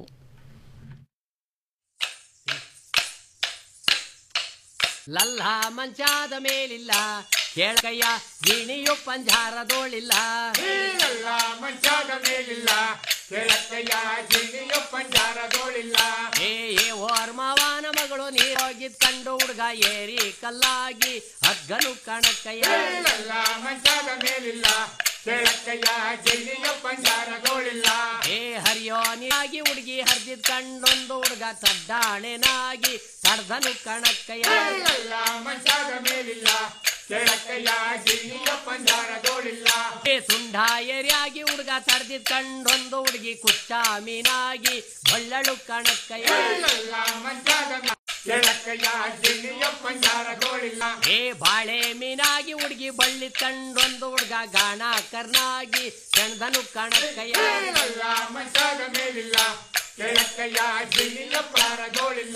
ಲಲ್ಲ ಮಂಚಾದ ಮೇಲಿಲ್ಲ ಕೇಳಕಯ್ಯ ಗಿಣಿಯು ಪಂಜಾರದೋಳಿಲ್ಲ ಲಲ್ಲ ಮಂಚಾದ ಮೇಲಿಲ್ಲ ಕೇಳಕ್ಕಯ್ಯ ಜಿನಿಯು ಪಂಜಾರದೋಳಿಲ್ಲ ಏ ಏ ಓರ್ಮವಾನ ಮಗಳು ನೀರೋಗಿದ್ ಕಂಡು ಹುಡ್ಗ ಏರಿ ಕಲ್ಲಾಗಿ ಹಗ್ಗನು ಕಣಕ್ಕಯ್ಯ ಲಲ್ಲ ಮಂಚಾದ ಮೇಲಿಲ್ಲ ಕೆಳಕಯ್ಯ ಜಿನಿಯ ಪಂಜಾರಗಳಿಲ್ಲ ಏ ಹರಿಯೋನಿಯಾಗಿ ಹುಡುಗಿ ಹರಿದಿದ್ ಕಂಡೊಂದು ಹುಡುಗ ತಡ್ಡಾಣೆನಾಗಿ ತಡ್ದನು ಕಣಕ್ಕಯ್ಯ ಎಲ್ಲ ಮಂಚಾದ ಮೇಲಿಲ್ಲ ಕೆಳಕಯ್ಯ ಜಿನಿಯ ಪಂಜಾರಗಳಿಲ್ಲ ಏ ಸುಂಡಾಯರಿಯಾಗಿ ಹುಡುಗ ತಡ್ದಿದ್ ಕಂಡೊಂದು ಹುಡುಗಿ ಕುಚ್ಚಾಮೀನಾಗಿ ಬಳ್ಳಳು ಕಣಕ್ಕಯ್ಯ ಎಲ್ಲ ಮಂಚಾದ ಮೇಲೆ ಕೆಳಕಯ್ಯ ಜಿನಿಯ ಪಂಜಾರಗಳಿಲ್ಲ ಏ ಬಾಳೆ ಮೀನಾಗಿ ಹುಡುಗಿ ಬಳ್ಳಿ ಕಂಡೊಂದು ಹುಡುಗ ಗಾಣ ಕರ್ನಾಗಿ ಸೆಣ್ದನು ಕಣಕ್ಕಯ್ಯ ಎಲ್ಲ ಮಂಚಾದ ಮೇಲಿಲ್ಲ ಕೆಳಕಯ್ಯ ಜಿನಿಯ ಪ್ರಾರಗಳಿಲ್ಲ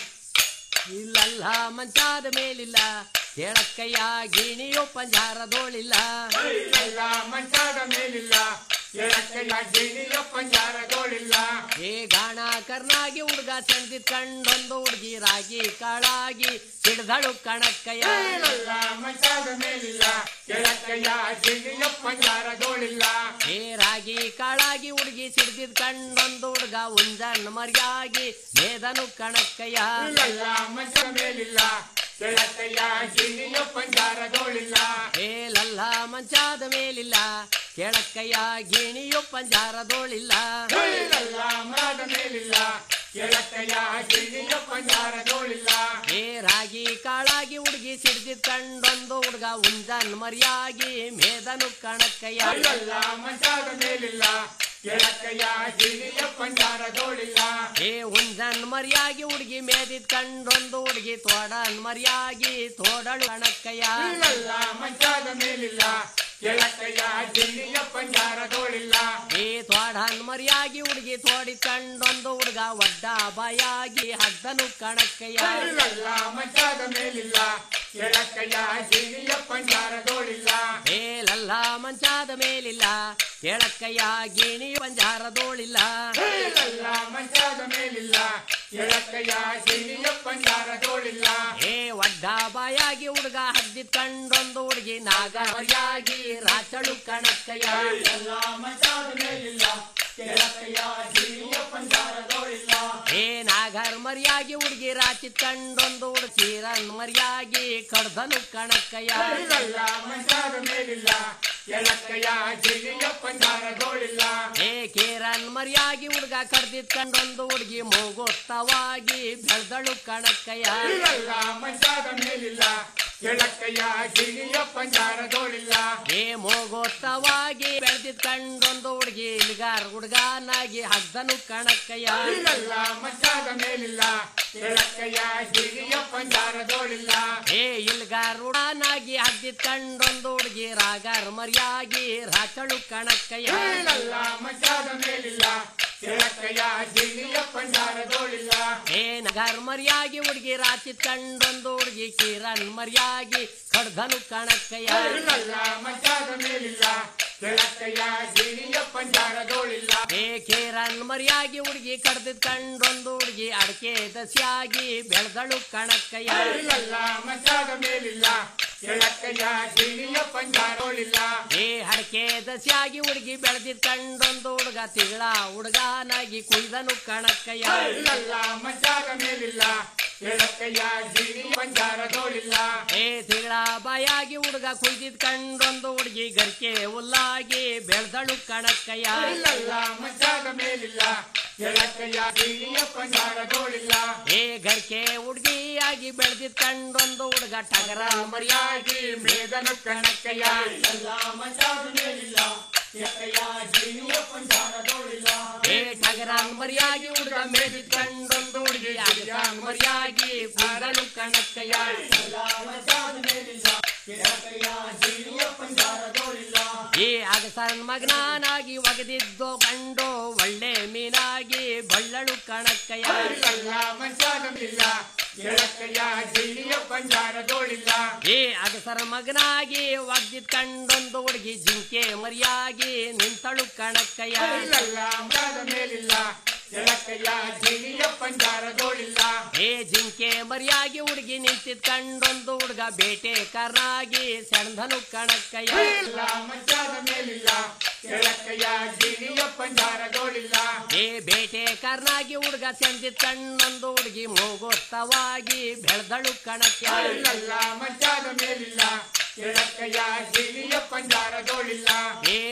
ಇಲ್ಲಲ್ಲ ಮಂಚಾದ ಮೇಲಿಲ್ಲ ಕೇಳಕ್ಕಯ್ಯ ಗಿಣಿಯೋ ಪಂಜಾರದೋಳಿಲ್ಲ ಎಲ್ಲ ಮಂಚಾದ ಮೇಲಿಲ್ಲ ಕೆಳಕಯ್ಯ ಜಿನಿಯ ಪಂಜಾರಗಳಿಲ್ಲ ಏ ಗಾಣ ಕರ್ನಾಗಿ ಹುಡುಗ ಸೆಣ್ದಿದ್ ಕಂಡೊಂದು ಹುಡುಗಿ ರಾಗಿ ಕಾಳಾಗಿ ಸಿಡ್ದಳು ಕಣಕ್ಕಯ್ಯ ಎಲ್ಲ ಮಂಚಾದ ಮೇಲಿಲ್ಲ ಕೆಳಕಯ್ಯ ಜಿನಿಯ ಪಂಜಾರಗಳಿಲ್ಲ ಏ ರಾಗಿ ಕಾಳಾಗಿ ಹುಡುಗಿ ಸಿಡ್ದಿದ್ ಕಂಡೊಂದು ಹುಡುಗ ಉಂಜನ್ ಮರ್ಯಾಗಿ ಮೇದನು ಕಣಕ್ಕಯ್ಯ ಎಲ್ಲ ಮಂಚದ ಮೇಲಿಲ್ಲ ಕೆಳಕಯ್ಯ ಜಿನಿಯ ಪಂಜಾರಗಳಿಲ್ಲ ಏ ಲಲ್ಲ ಮಂಚಾದ ಮೇಲಿಲ್ಲ ಕೆಳಕ್ಕಯ್ಯ ಗಿಣಿಯೋ ಪಂಜಾರದೋಳಿಲ್ಲ ಎಲ್ಲ ಮರದ ಮೇಲಿಲ್ಲ ಕೆಳಕಯ್ಯ ಜಿನಿಯ ಪಂಜಾರಗಳಿಲ್ಲ ಏ ರಾಗಿ ಕಾಳಾಗಿ ಹುಡುಗಿ ಸಿಡ್ದಿದ್ ಕಂಡೊಂದು ಹುಡುಗ ಉಂಜನ್ ಮರ್ಯಾಗಿ ಮೇದನು ಕಣಕ್ಕಯ್ಯ ಎಲ್ಲ ಮಂಚಾದ ಮೇಲಿಲ್ಲ ಕೆಳಕಯ್ಯ ಜಿನಿಯ ಪಂಜಾರಗಳಿಲ್ಲ ಏ ಉಂಜನ್ ಮರ್ಯಾಗಿ ಹುಡುಗಿ ಮೇದಿದ್ ಕಂಡೊಂದು ಹುಡುಗಿ ತೋಡನ್ ಮರ್ಯಾಗಿ ತೋಡಳು ಕಣಕ್ಕಯ್ಯ ಎಲ್ಲ ಮಂಚಾದ ಮೇಲಿಲ್ಲ ಕೆಳಕಯ್ಯ ಜಿನಿಯ ಪಂಜಾರಗಳಿಲ್ಲ ಏ ತೋಡನ್ ಮರ್ಯಾಗಿ ಹುಡುಗಿ ತೋಡಿ ಕಂಡೊಂದು ಹುಡುಗ ಒಡ್ಡ ಬಾಯಾಗಿ ಹದ್ದನು ಕಣಕ್ಕಯ್ಯ ಎಲ್ಲ ಮಂಚಾದ ಮೇಲಿಲ್ಲ ಕೆಳಕಯ್ಯ ಜಿನಿಯ ಪಂಜಾರಗಳಿಲ್ಲ ಏ ಲಲ್ಲ ಮಂಚಾದ ಮೇಲಿಲ್ಲ ಕೆಳಕ್ಕಯ್ಯ ಗಿಣಿ ಪಂಜಾರದೋಳಿಲ್ಲ ಎಲ್ಲ ಮಂಚಾದ ಮೇಲಿಲ್ಲ ಕೆಳಕಯ್ಯ ಜಿನಿಯ ಪಂಜಾರಗಳಿಲ್ಲ ಏ ಒಡ್ಡ ಬಾಯಾಗಿ ಹುಡುಗ ಹದ್ದಿದ್ ಕಂಡೊಂದು ಹುಡುಗಿ ನಾಗ ಮರ್ಯಾಗಿ ರಾಚಳು ಕಣಕ್ಕಯ್ಯ ಎಲ್ಲ ಮಂಚಾದ ಮೇಲಿಲ್ಲ ಕೆಳಕಯ್ಯ ಜಿನಿಯ ಪಂಜಾರಗಳಿಲ್ಲ ಏ ನಾಗರ್ ಮರ್ಯಾಗಿ ಹುಡುಗಿ ರಾಚಿದ್ ಕಂಡೊಂದು ಹುಡುಗ ಚೀರನ್ ಮರ್ಯಾಗಿ ಕಡ್ದನು ಕಣಕ್ಕಯ್ಯ ಎಲ್ಲ ಮಂಚಾದ ಮೇಲಿಲ್ಲ ಕೆಳಕಯ್ಯ ಜಿನಿಯ ಪಂಜಾರಗಳಿಲ್ಲ ಏ ಕೇರನ್ ಮರ್ಯಾಗಿ ಹುಡುಗ ಕಡ್ದಿದ್ ಕಂಡೊಂದು ಹುಡುಗಿ ಮೂಗೊತ್ತವಾಗಿ ಬೆಳ್ದಳು ಕಣಕ್ಕಯ್ಯ ಎಲ್ಲ ಮಂಚಾದ ಮೇಲಿಲ್ಲ ಕೆಳಕಯ್ಯ ಜಿನಿಯ ಪಂಜಾರಗಳಿಲ್ಲ ಏ ಮೂಗೊತ್ತವಾಗಿ ಬೆಳ್ದಿದ್ ಕಂಡೊಂದು ಹುಡುಗಿ ಇಲ್ಗಾರ್ ಹುಡುಗನಾಗಿ ಹಗ್ದನು ಕಣಕ್ಕಯ್ಯ ಎಲ್ಲ ಮಂಚಾದ ಮೇಲಿಲ್ಲ ಕೆಳಕಯ್ಯ ಜಿನಿಯ ಪಂಜಾರಗಳಿಲ್ಲ ಏ ಇಲ್ಗಾರ್ ಹುಡನಾಗಿ ಹದ್ದಿದ್ ಕಂಡೊಂದು ಹುಡುಗಿ ರಾಗಾರ್ ಮರ್ಯಾಗಿ ರಾಚಳು ಕಣಕ್ಕಯ್ಯ ಎಲ್ಲ ಮಂಚಾದ ಮೇಲಿಲ್ಲ ಕೆಳಕಯ್ಯ ಜಿನಿಯ ಪಂಜಾರಗಳಿಲ್ಲ ಏ ನಗರ್ ಮರ್ಯಾಗಿ ಹುಡುಗಿ ರಾಚಿದ್ ಕಂಡೊಂದು ಹುಡುಗಿ ಕಿರಣ್ ಮರ್ಯಾಗಿ ಕಡ್ದನು ಕಣಕ್ಕಯ್ಯ ಎಲ್ಲ ಮಂಚಾದ ಮೇಲಿಲ್ಲ ಕೆಳಕಯ್ಯ ಜಿನಿಯ ಪಂಜಾರಗಳಿಲ್ಲ ಏ ಕಿರಣ್ ಮರ್ಯಾಗಿ ಹುಡುಗಿ ಕಡ್ದಿದ್ ಕಂಡೊಂದು ಹುಡುಗಿ ಅಡಕೆ ದಸಿಯಾಗಿ ಬೆಳ್ದಳು ಕಣಕ್ಕಯ್ಯ ಎಲ್ಲ ಮಂಚಾದ ಮೇಲಿಲ್ಲ ಕೆಳಕಯ್ಯ ಜಿನಿಯ ಪಂಜಾರಗಳಿಲ್ಲ ಏ ಅಡಕೆ ದಸಿಯಾಗಿ ಹುಡುಗಿ ಬೆಳೆದಿದ್ ಕಂಡೊಂದು ಹುಡುಗ ತಿಗಳ ಹುಡುಗನಾಗಿ ಕುಯ್ದನು ಕಣಕ್ಕಯ್ಯ ಎಲ್ಲ ಮಂಚಾದ ಮೇಲಿಲ್ಲ ಕೆಳಕಯ್ಯ ಜಿನಿಯ ಪಂಜಾರಗಳಿಲ್ಲ ಏ ತಿಗಳ ಬಾಯಾಗಿ ಹುಡುಗ ಕುಯ್ದಿದ್ ಕಂಡೊಂದು ಹುಡುಗಿ ಗರ್ಕೆ ಹುಲ್ಲಾಗಿ ಬೆಳ್ದಳು ಕಣಕ್ಕಯ್ಯ ಎಲ್ಲ ಮಂಚಾದ ಮೇಲಿಲ್ಲ ಕೆಳಕಯ್ಯ ಜಿನಿಯ ಪಂಜಾರಗಳಿಲ್ಲ ಏ ಗರ್ಕೆ ಹುಡುಗಿಯಾಗಿ ಬೆಳೆದಿದ್ ಕಂಡೊಂದು ಹುಡುಗ ಟಗರ ಮರಿಯಾಗಿ ಮೇದನ ಕಣಕಯ್ಯ ಎಲ್ಲ ಮಂಚಾದ ಮೇಲಿಲ್ಲ ಕೆಳಕಯ್ಯ ಜಿನಿಯ ಪಂಜಾರಗಳಿಲ್ಲ ಏ ಟಗರ ಮರಿಯಾಗಿ ಹುಡುಗ ಮೇದಿದ್ ಕಂಡೊಂದು ಹುಡುಗಿ ಅಗಸಾನ್ ಮರಿಯಾಗಿ ಕುಯ್ದನು ಕಣಕ್ಕಯ್ಯ ಎಲ್ಲ ಮಂಚಾದ ಮೇಲಿಲ್ಲ ಕೆಳಕಯ್ಯ ಜಿನಿಯ ಪಂಜಾರಗಳಿಲ್ಲ ಈ ಅಗಸನ್ ಮಗನಾಗಿ ಒಗದಿದ್ದು ಕಂಡು ಒಳ್ಳೆ ಮೀನಾಗಿ ಬಳ್ಳಳು ಕಣಕ್ಕಯ್ಯ ಎಲ್ಲ ಮಂಚಾದ ಮೇಲಿಲ್ಲ ಕೆಳಕಯ್ಯ ಜಿನಿಯ ಪಂಜಾರಗಳಿಲ್ಲ ಈ ಅಗಸರ ಮಗನಾಗಿ ಒಗ್ದಿದ್ ಕಂಡೊಂದು ಹುಡುಗಿ ಜಿಂಕೆ ಮರಿಯಾಗಿ ನಿಂತಳು ಕಣಕ್ಕಯ್ಯ ಎಲ್ಲ ಮಂಚಾದ ಮೇಲಿಲ್ಲ ಕೆಳಕಯ್ಯ ಜಿನಿಯ ಪಂಜಾರಗಳಿಲ್ಲ ಏ ಜಿಂಕೆ ಮರಿಯಾಗಿ ಹುಡುಗಿ ನಿಂತಿದ್ ಕಂಡೊಂದು ಹುಡುಗ ಬೇಟೆ ಕರ್ನಾಗಿ ಸೆಣ್ದನು ಕಣಕ್ಕಯ್ಯ ಎಲ್ಲ ಮಂಚಾದ ಮೇಲಿಲ್ಲ ಕೆಳಕಯ್ಯ ಜಿನಿಯ ಪಂಜಾರಗಳಿಲ್ಲ ಏ ಬೇಟೆ ಕರ್ನಾಗಿ ಹುಡುಗ ಸೆಂದಿದ್ ಕಣ್ಣೊಂದು ಹುಡುಗಿ ಮೂಗೊತ್ತವಾಗಿ ಬೆಳ್ದಳು ಕಣಕ್ಕೆ ಎಲ್ಲ ಮಂಚಾದ ಮೇಲಿಲ್ಲ ಕೆಳಕಯ್ಯ ಜಿನಿಯ ಪಂಜಾರಗಳಿಲ್ಲ ಏ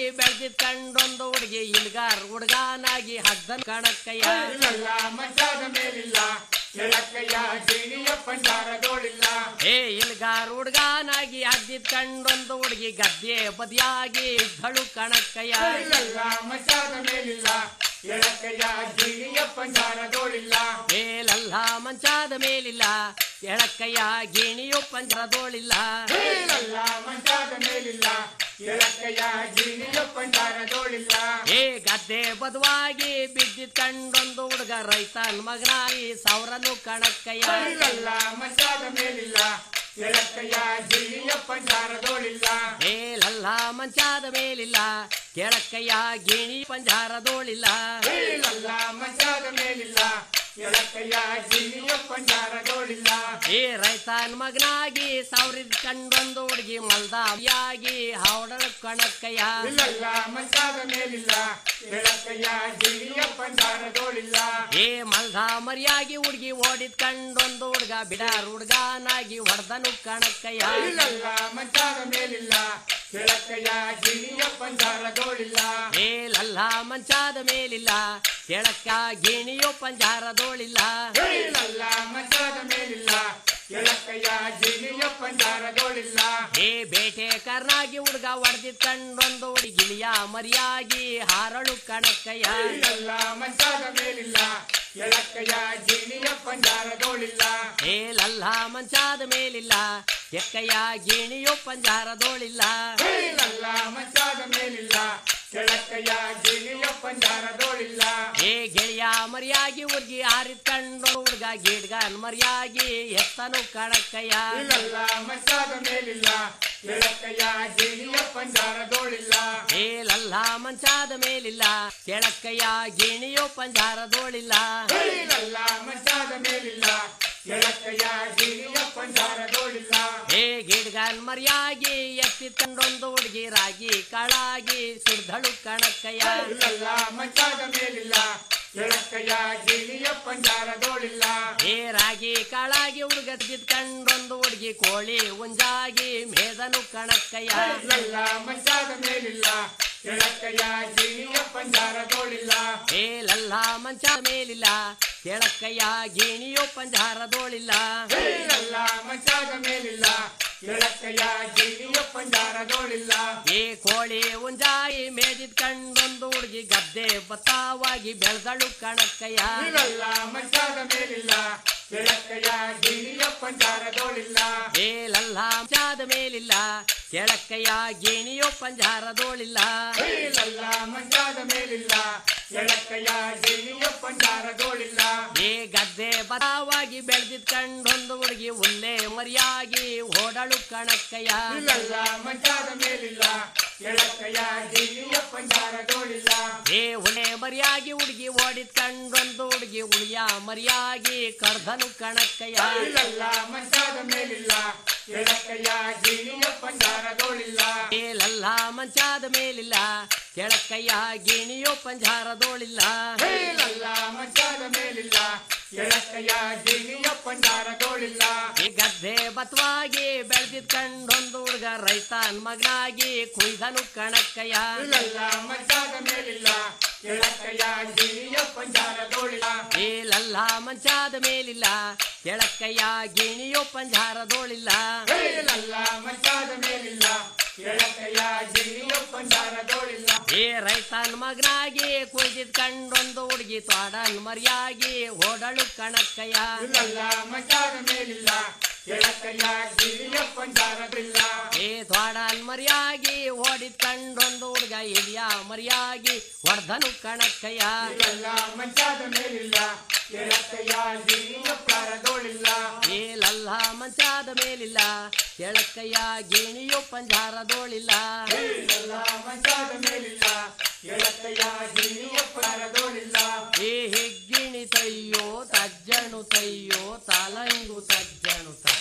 ಬೆಳ್ದಿದ್ ಕಂಡೊಂದು ಹುಡುಗಿ ಇಲ್ಗಾರ್ ಹುಡುಗನಾಗಿ ಹಗ್ಗನ್ ಕಣಕ್ಕಯ್ಯ ಇಲ್ಲಲ್ಲ ಮಂಚದ ಮೇಲಿಲ್ಲ ಕೆಳಕ್ಕಯ್ಯ ಗಿಣಿಯ ಪಂಜಾರದೋಳಿಲ್ಲ ಏ ಇಲ್ಗಾರ್ ಹುಡುಗನಾಗಿ ಹಗ್ದಿದ್ ಕಂಡೊಂದು ಹುಡುಗಿ ಗದ್ದೆ ಬದಿಯಾಗಿ ಇದ್ದಳು ಕಣಕ್ಕಯ್ಯ ಇಲ್ಲಲ್ಲ ಮಂಚದ ಮೇಲಿಲ್ಲ ಕೆಳಕ್ಕಯ್ಯ ಗಿಣಿಯ ಪಂಜಾರದೋಳಿಲ್ಲ ಮೇಲಲ್ಲ ಮಂಚಾದ ಮೇಲಿಲ್ಲ ಎಳಕ್ಕಯ್ಯ ಗಿಣಿಯು ಪಂಜರದೋಳಿಲ್ಲ ಇಲ್ಲಲ್ಲ ಮಂಚದ ಮೇಲಿಲ್ಲ ಕೆಳಕ್ಕಯ್ಯ ಗಿಣಿಯ ಪಂಜಾರದೋಳಿಲ್ಲ ಏ ಗದ್ದೆ ಬದುವಾಗಿ ಬಿದ್ದಿದ್ ಕಂಡೊಂದು ಹುಡುಗ ರೈತನ್ ಮಗನಾಗಿ ಸಾವಿರನು ಕಣಕ್ಕಯ್ಯ ಇಲ್ಲಲ್ಲ ಮಂಚದ ಮೇಲಿಲ್ಲ ಕೆಳಕ್ಕಯ್ಯ ಗಿಣಿಯ ಪಂಜಾರದೋಳಿಲ್ಲ ಮೇಲಲ್ಲ ಮಂಚಾದ ಮೇಲಿಲ್ಲ ಕೆಳಕ್ಕಯ್ಯ ಗಿಣಿ ಪಂಜಾರದೋಳಿಲ್ಲ ಇಲ್ಲಲ್ಲ ಮಂಚದ ಮೇಲಿಲ್ಲ ಕೆಳಕ್ಕಯ್ಯ ಗಿಣಿಯ ಪಂಜಾರದೋಳಿಲ್ಲ ಏ ರೈತನ್ ಮಗನಾಗಿ ಸಾವಿರದ ಕಂಡೊಂದು ಹುಡುಗಿ ಮಲ್ದಾವಿಯಾಗಿ ಹಾವಡಳ ಕಣಕ್ಕಯ್ಯ ಇಲ್ಲಲ್ಲ ಮಂಚದ ಮೇಲಿಲ್ಲ ಕೆಳಕ್ಕಯ್ಯ ಗಿಣಿಯ ಪಂಜಾರದೋಳಿಲ್ಲ ಏ ಮಲ್ದ ಮರಿಯಾಗಿ ಹುಡುಗಿ ಓಡಿದ್ ಕಂಡೊಂದು ಹುಡುಗ ಬಿಡಾರ್ ಹುಡುಗನಾಗಿ ಹೊಡೆದನು ಕಣಕ್ಕಯ್ಯ ಇಲ್ಲಲ್ಲ ಮಂಚದ ಮೇಲಿಲ್ಲ ಕೆಳಕ್ಕಯ್ಯ ಗಿಣಿಯ ಪಂಜಾರದೋಳಿಲ್ಲ ಮೇಲಲ್ಲ ಮಂಚಾದ ಮೇಲಿಲ್ಲ ಕೆಳಕ್ಕ ಗಿಣಿಯೋ ಪಂಜಾರದೋಳಿಲ್ಲ ಇಲ್ಲಲ್ಲ ಮಂಚದ ಮೇಲಿಲ್ಲ ಕೆಳಕ್ಕಯ್ಯ ಗಿಣಿಯ ಪಂಜಾರದೋಳಿಲ್ಲ ಏ ಬೇಟೆ ಕರ್ನಾಗಿ ಹುಡುಗ ಹೊಡೆದಿದ್ ಕಂಡೊಂದು ಹುಡುಗಿಲಿಯ ಮರಿಯಾಗಿ ಹಾರಳು ಕಣಕ್ಕಯ್ಯ ಇಲ್ಲಲ್ಲ ಮಂಚದ ಮೇಲಿಲ್ಲ ಕೆಳಕ್ಕಯ್ಯ ಗಿಣಿಯ ಪಂಜಾರದೋಳಿಲ್ಲ ಮೇಲಲ್ಲ ಮಂಚಾದ ಮೇಲಿಲ್ಲ ಎಕ್ಕಯ್ಯ ಗಿಣಿಯೋ ಪಂಜಾರದೋಳಿಲ್ಲ ಇಲ್ಲಲ್ಲ ಮಂಚದ ಮೇಲಿಲ್ಲ ಕೆಳಕ್ಕಯ್ಯ ಗಿಣಿಯ ಪಂಜಾರದೋಳಿಲ್ಲ ಏ ಗೆಳೆಯ ಮರಿಯಾಗಿ ಹುಡುಗಿ ಹಾರಿದ್ ಕಂಡು ಹುಡುಗ ಗಿಡ್ಗನ್ ಮರಿಯಾಗಿ ಎತ್ತನು ಕಣಕ್ಕಯ್ಯ ಇಲ್ಲಲ್ಲ ಮಂಚದ ಮೇಲಿಲ್ಲ ಕೆಳಕ್ಕಯ್ಯ ಗಿಣಿಯ ಪಂಜಾರದೋಳಿಲ್ಲ ಮೇಲಲ್ಲ ಮಂಚಾದ ಮೇಲಿಲ್ಲ ಕೆಳಕ್ಕಯ್ಯ ಗಿಣಿಯೋ ಪಂಜಾರದೋಳಿಲ್ಲ ಇಲ್ಲಲ್ಲ ಮಂಚದ ಮೇಲಿಲ್ಲ ಕೆಳಕ್ಕಯ್ಯ ಗಿಣಿಯ ಪಂಜಾರದೋಳಿಲ್ಲ ಏ ಗಿಡ್ಗನ್ ಮರಿಯಾಗಿ ಎತ್ತಿದ್ ಕಂಡೊಂದು ಹುಡುಗಿ ರಾಗಿ ಕಾಳಾಗಿ ಸುಡ್ದಳು ಕಣಕ್ಕಯ್ಯ ಇಲ್ಲಲ್ಲ ಮಂಚದ ಮೇಲಿಲ್ಲ ಕೆಳಕ್ಕಯ್ಯ ಗಿಣಿಯ ಪಂಜಾರದೋಳಿಲ್ಲ ಏ ರಾಗಿ ಕಾಳಾಗಿ ಹುಡುಗದ್ಗಿದ್ ಕಂಡೊಂದು ಹುಡುಗಿ ಕೋಳಿ ಉಂಜಾಗಿ ಮೇದನು ಕಣಕ್ಕಯ್ಯ ಇಲ್ಲಲ್ಲ ಮಂಚದ ಮೇಲಿಲ್ಲ ಕೆಳಕ್ಕಯ್ಯ ಗಿಣಿಯ ಪಂಜಾರದೋಳಿಲ್ಲ ಮೇಲಲ್ಲ ಮಂಚಾದ ಮೇಲಿಲ್ಲ ಕೆಳಕ್ಕಯ್ಯ ಗಿಣಿಯೋ ಪಂಜಾರದೋಳಿಲ್ಲ ಇಲ್ಲಲ್ಲ ಮಂಚದ ಮೇಲಿಲ್ಲ ಕೆಳಕ್ಕಯ್ಯ ಗಿಣಿಯ ಪಂಜಾರದೋಳಿಲ್ಲ ಏ ಕೋಳಿ ಉಂಜಾಯಿ ಮೇದಿದ್ ಕಂಡೊಂದು ಹುಡುಗಿ ಗದ್ದೆ ಬತ್ತಾವಾಗಿ ಬೆಳೆದಳು ಕಣಕ್ಕಯ್ಯ ಇಲ್ಲಲ್ಲ ಮಂಚದ ಮೇಲಿಲ್ಲ ಕೆಳಕ್ಕಯ್ಯ ಗಿಣಿಯ ಪಂಜಾರದೋಳಿಲ್ಲ ಮೇಲಲ್ಲ ಮಂಚಾದ ಮೇಲಿಲ್ಲ ಕೆಳಕ್ಕಯ್ಯ ಗಿಣಿಯೋ ಪಂಜಾರದೋಳಿಲ್ಲ ಇಲ್ಲಲ್ಲ ಮಂಚದ ಮೇಲಿಲ್ಲ ಕೆಳಕ್ಕಯ್ಯ ಗಿಣಿಯ ಪಂಜಾರದೋಳಿಲ್ಲ ಏ ಗದ್ದೆ ಬತ್ತಾವಾಗಿ ಬೆಳೆದಿದ್ ಕಂಡೊಂದು ಹುಡುಗಿ ಉಲ್ಲೆ ಮರಿಯಾಗಿ ಓಡಳು ಕಣಕ್ಕಯ್ಯ ಇಲ್ಲಲ್ಲ ಮಂಚದ ಮೇಲಿಲ್ಲ ಕೆಳಕ್ಕಯ್ಯ ಗಿಣಿಯ ಪಂಜಾರದೋಳಿಲ್ಲ ಏ ಉಳೆ ಮರಿಯಾಗಿ ಹುಡುಗಿ ಓಡಿದ್ ಕಂಡೊಂದು ಹುಡುಗಿ ಉಳಿಯ ಮರಿಯಾಗಿ ಕಡ್ದನು ಕಣಕ್ಕಯ್ಯ ಇಲ್ಲಲ್ಲ ಮಂಚದ ಮೇಲಿಲ್ಲ ಕೆಳಕ್ಕಯ್ಯ ಗಿಣಿಯ ಪಂಜಾರದೋಳಿಲ್ಲ ಮೇಲಲ್ಲ ಮಂಚಾದ ಮೇಲಿಲ್ಲ ಕೆಳಕ್ಕಯ್ಯ ಗಿಣಿಯೋ ಪಂಜಾರದೋಳಿಲ್ಲ ಇಲ್ಲಲ್ಲ ಮಂಚದ ಮೇಲಿಲ್ಲ ಕೆಳಕ್ಕಯ್ಯ ಗಿಣಿಯ ಪಂಜಾರದೋಳಿಲ್ಲ ಈ ಗದ್ದೆ ಬತ್ವಾಗಿ ಬೆಳೆದಿದ್ ಕಂಡೊಂದು ಹುಡುಗ ರೈತನ್ ಮಗನಾಗಿ ಕುಯ್ದನು ಕಣಕ್ಕಯ್ಯ ಇಲ್ಲಲ್ಲ ಮಂಚದ ಮೇಲಿಲ್ಲ ಕೆಳಕ್ಕಯ್ಯ ಗಿಣಿಯ ಪಂಜಾರದೋಳಿಲ್ಲ ಮೇಲಲ್ಲ ಮಂಚಾದ ಮೇಲಿಲ್ಲ ಕೆಳಕ್ಕಯ್ಯ ಗಿಣಿಯೋ ಪಂಜಾರದೋಳಿಲ್ಲ ಇಲ್ಲಲ್ಲ ಮಂಚದ ಮೇಲಿಲ್ಲ ಕೆಳಕ್ಕಯ್ಯ ಗಿಣಿಯ ಪಂಜಾರದೋಳಿಲ್ಲ ಏ ರೈತನ್ ಮಗನಾಗಿ ಕುಯ್ದಿದ್ ಕಂಡೊಂದು ಹುಡುಗಿ ತ್ವಾಡನ್ ಮರಿಯಾಗಿ ಓಡಳು ಕಣಕ್ಕಯ್ಯ ಇಲ್ಲಲ್ಲ ಮಂಚದ ಮೇಲಿಲ್ಲ ಕೆಳಕ್ಕಯ್ಯ ಗಿಣಿಯ ಪಂಜಾರದಿಲ್ಲ ಏ ತ್ವಾಡನ್ ಮರಿಯಾಗಿ ಓಡಿದ್ ಕಂಡೊಂದು ಹುಡುಗ ಹಿರಿಯ ಮರಿಯಾಗಿ ಹೊಡ್ದನು ಕಣಕ್ಕಯ್ಯ ಇಲ್ಲಲ್ಲ ಮಂಚದ ಮೇಲಿಲ್ಲ ಕೆಳಕ್ಕಯ್ಯ ಗಿಣಿಯ ಪ್ರಾರದೋಳಿಲ್ಲ ಮೇಲಲ್ಲ ಮಂಚಾದ ಮೇಲಿಲ್ಲ ಕೆಳಕ್ಕಯ್ಯ ಗಿಣಿಯೋ ಪಂಜಾರದೋಳಿಲ್ಲ ಇಲ್ಲಲ್ಲ ಮಂಚದ ಮೇಲಿಲ್ಲ ಕೆಳಕ್ಕಯ್ಯ ಗಿಣಿಯ ಪ್ರಾರದೋಳಿಲ್ಲ ಏ ಹೆಗ್ಗಿಣಿ ತಯ್ಯೋ ತಜ್ಜಣು ತಯ್ಯೋ ತಲಂಗು ತಜ್ಜಣು ತ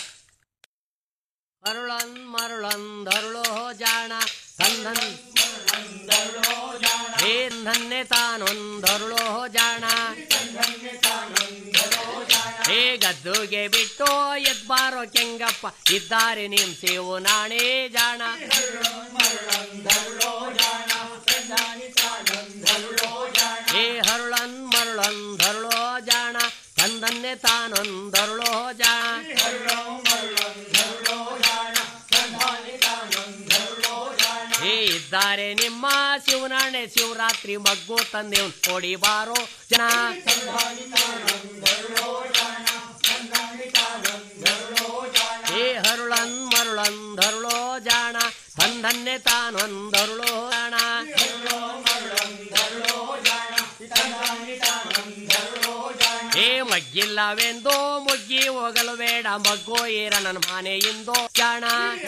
ಮರುಳನ್ ಮರುಳಂದರುಳೋ ಜಾಣ ತಂದನ್ ಹೇ ನನ್ನೆ ತಾನೊಂದರುಳೋ ಜಾಣ ಹೇ ಗದ್ದುಗೆ ಬಿಟ್ಟು ಎದ್ಬಾರೋ ಕೆಂಗಪ್ಪ ಇದ್ದಾರೆ ನಿಮ್ ಸೇವು ನಾಣೇ ಜಾಣ ಏ ಹರುಳನ್ ಮರುಳನ್ ಧರುಳೋ ಜಾಣ ತಂದನ್ನೇ ತಾನೊಂದರುಳೋ ಜಾಣ ಏ ಇದ್ದಾರೆ ನಿಮ್ಮ ಶಿವನಾಣೆ ಶಿವರಾತ್ರಿ ಮಗ್ಗು ತಂದೆ ಕೊಡಿ ಬಾರೋ ಜನ ಏ ಹರುಳನ್ ಮರುಳನ್ ಧರುಳೋ ಜಾಣ ತಂದನ್ನೇ ತಾನೊಂದರುಳೋ ಜಾಣ ಏ ಮಗ್ಗಿಲ್ಲವೆಂದೋ ಮುಗ್ಗಿ ಹೋಗಲು ಬೇಡ ಮಗ್ಗೋ ಏರ ನನ್ನ ಮನೆಯಿಂದೋ ಜಾಣ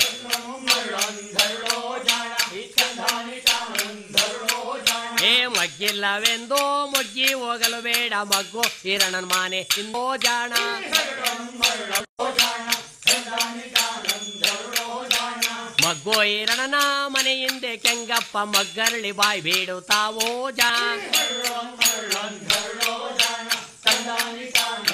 ಏ ಮಗ್ಗಿಲ್ಲವೆಂದೋ ಮುಗ್ಗಿ ಹೋಗಲು ಬೇಡ ಮಗ್ಗೋ ಏರ ನನ್ನ ಮನೆ ಇಂದೋ ಜಾಣ ಮಗ್ಗೋ ಈರಣನ ಮನೆಯಿಂದೆ ಕೆಂಗಪ್ಪ ಮಗ್ಗರಳಿ ಬಾಯಿ ಬೇಡುತ್ತಾವೋ ಜಾ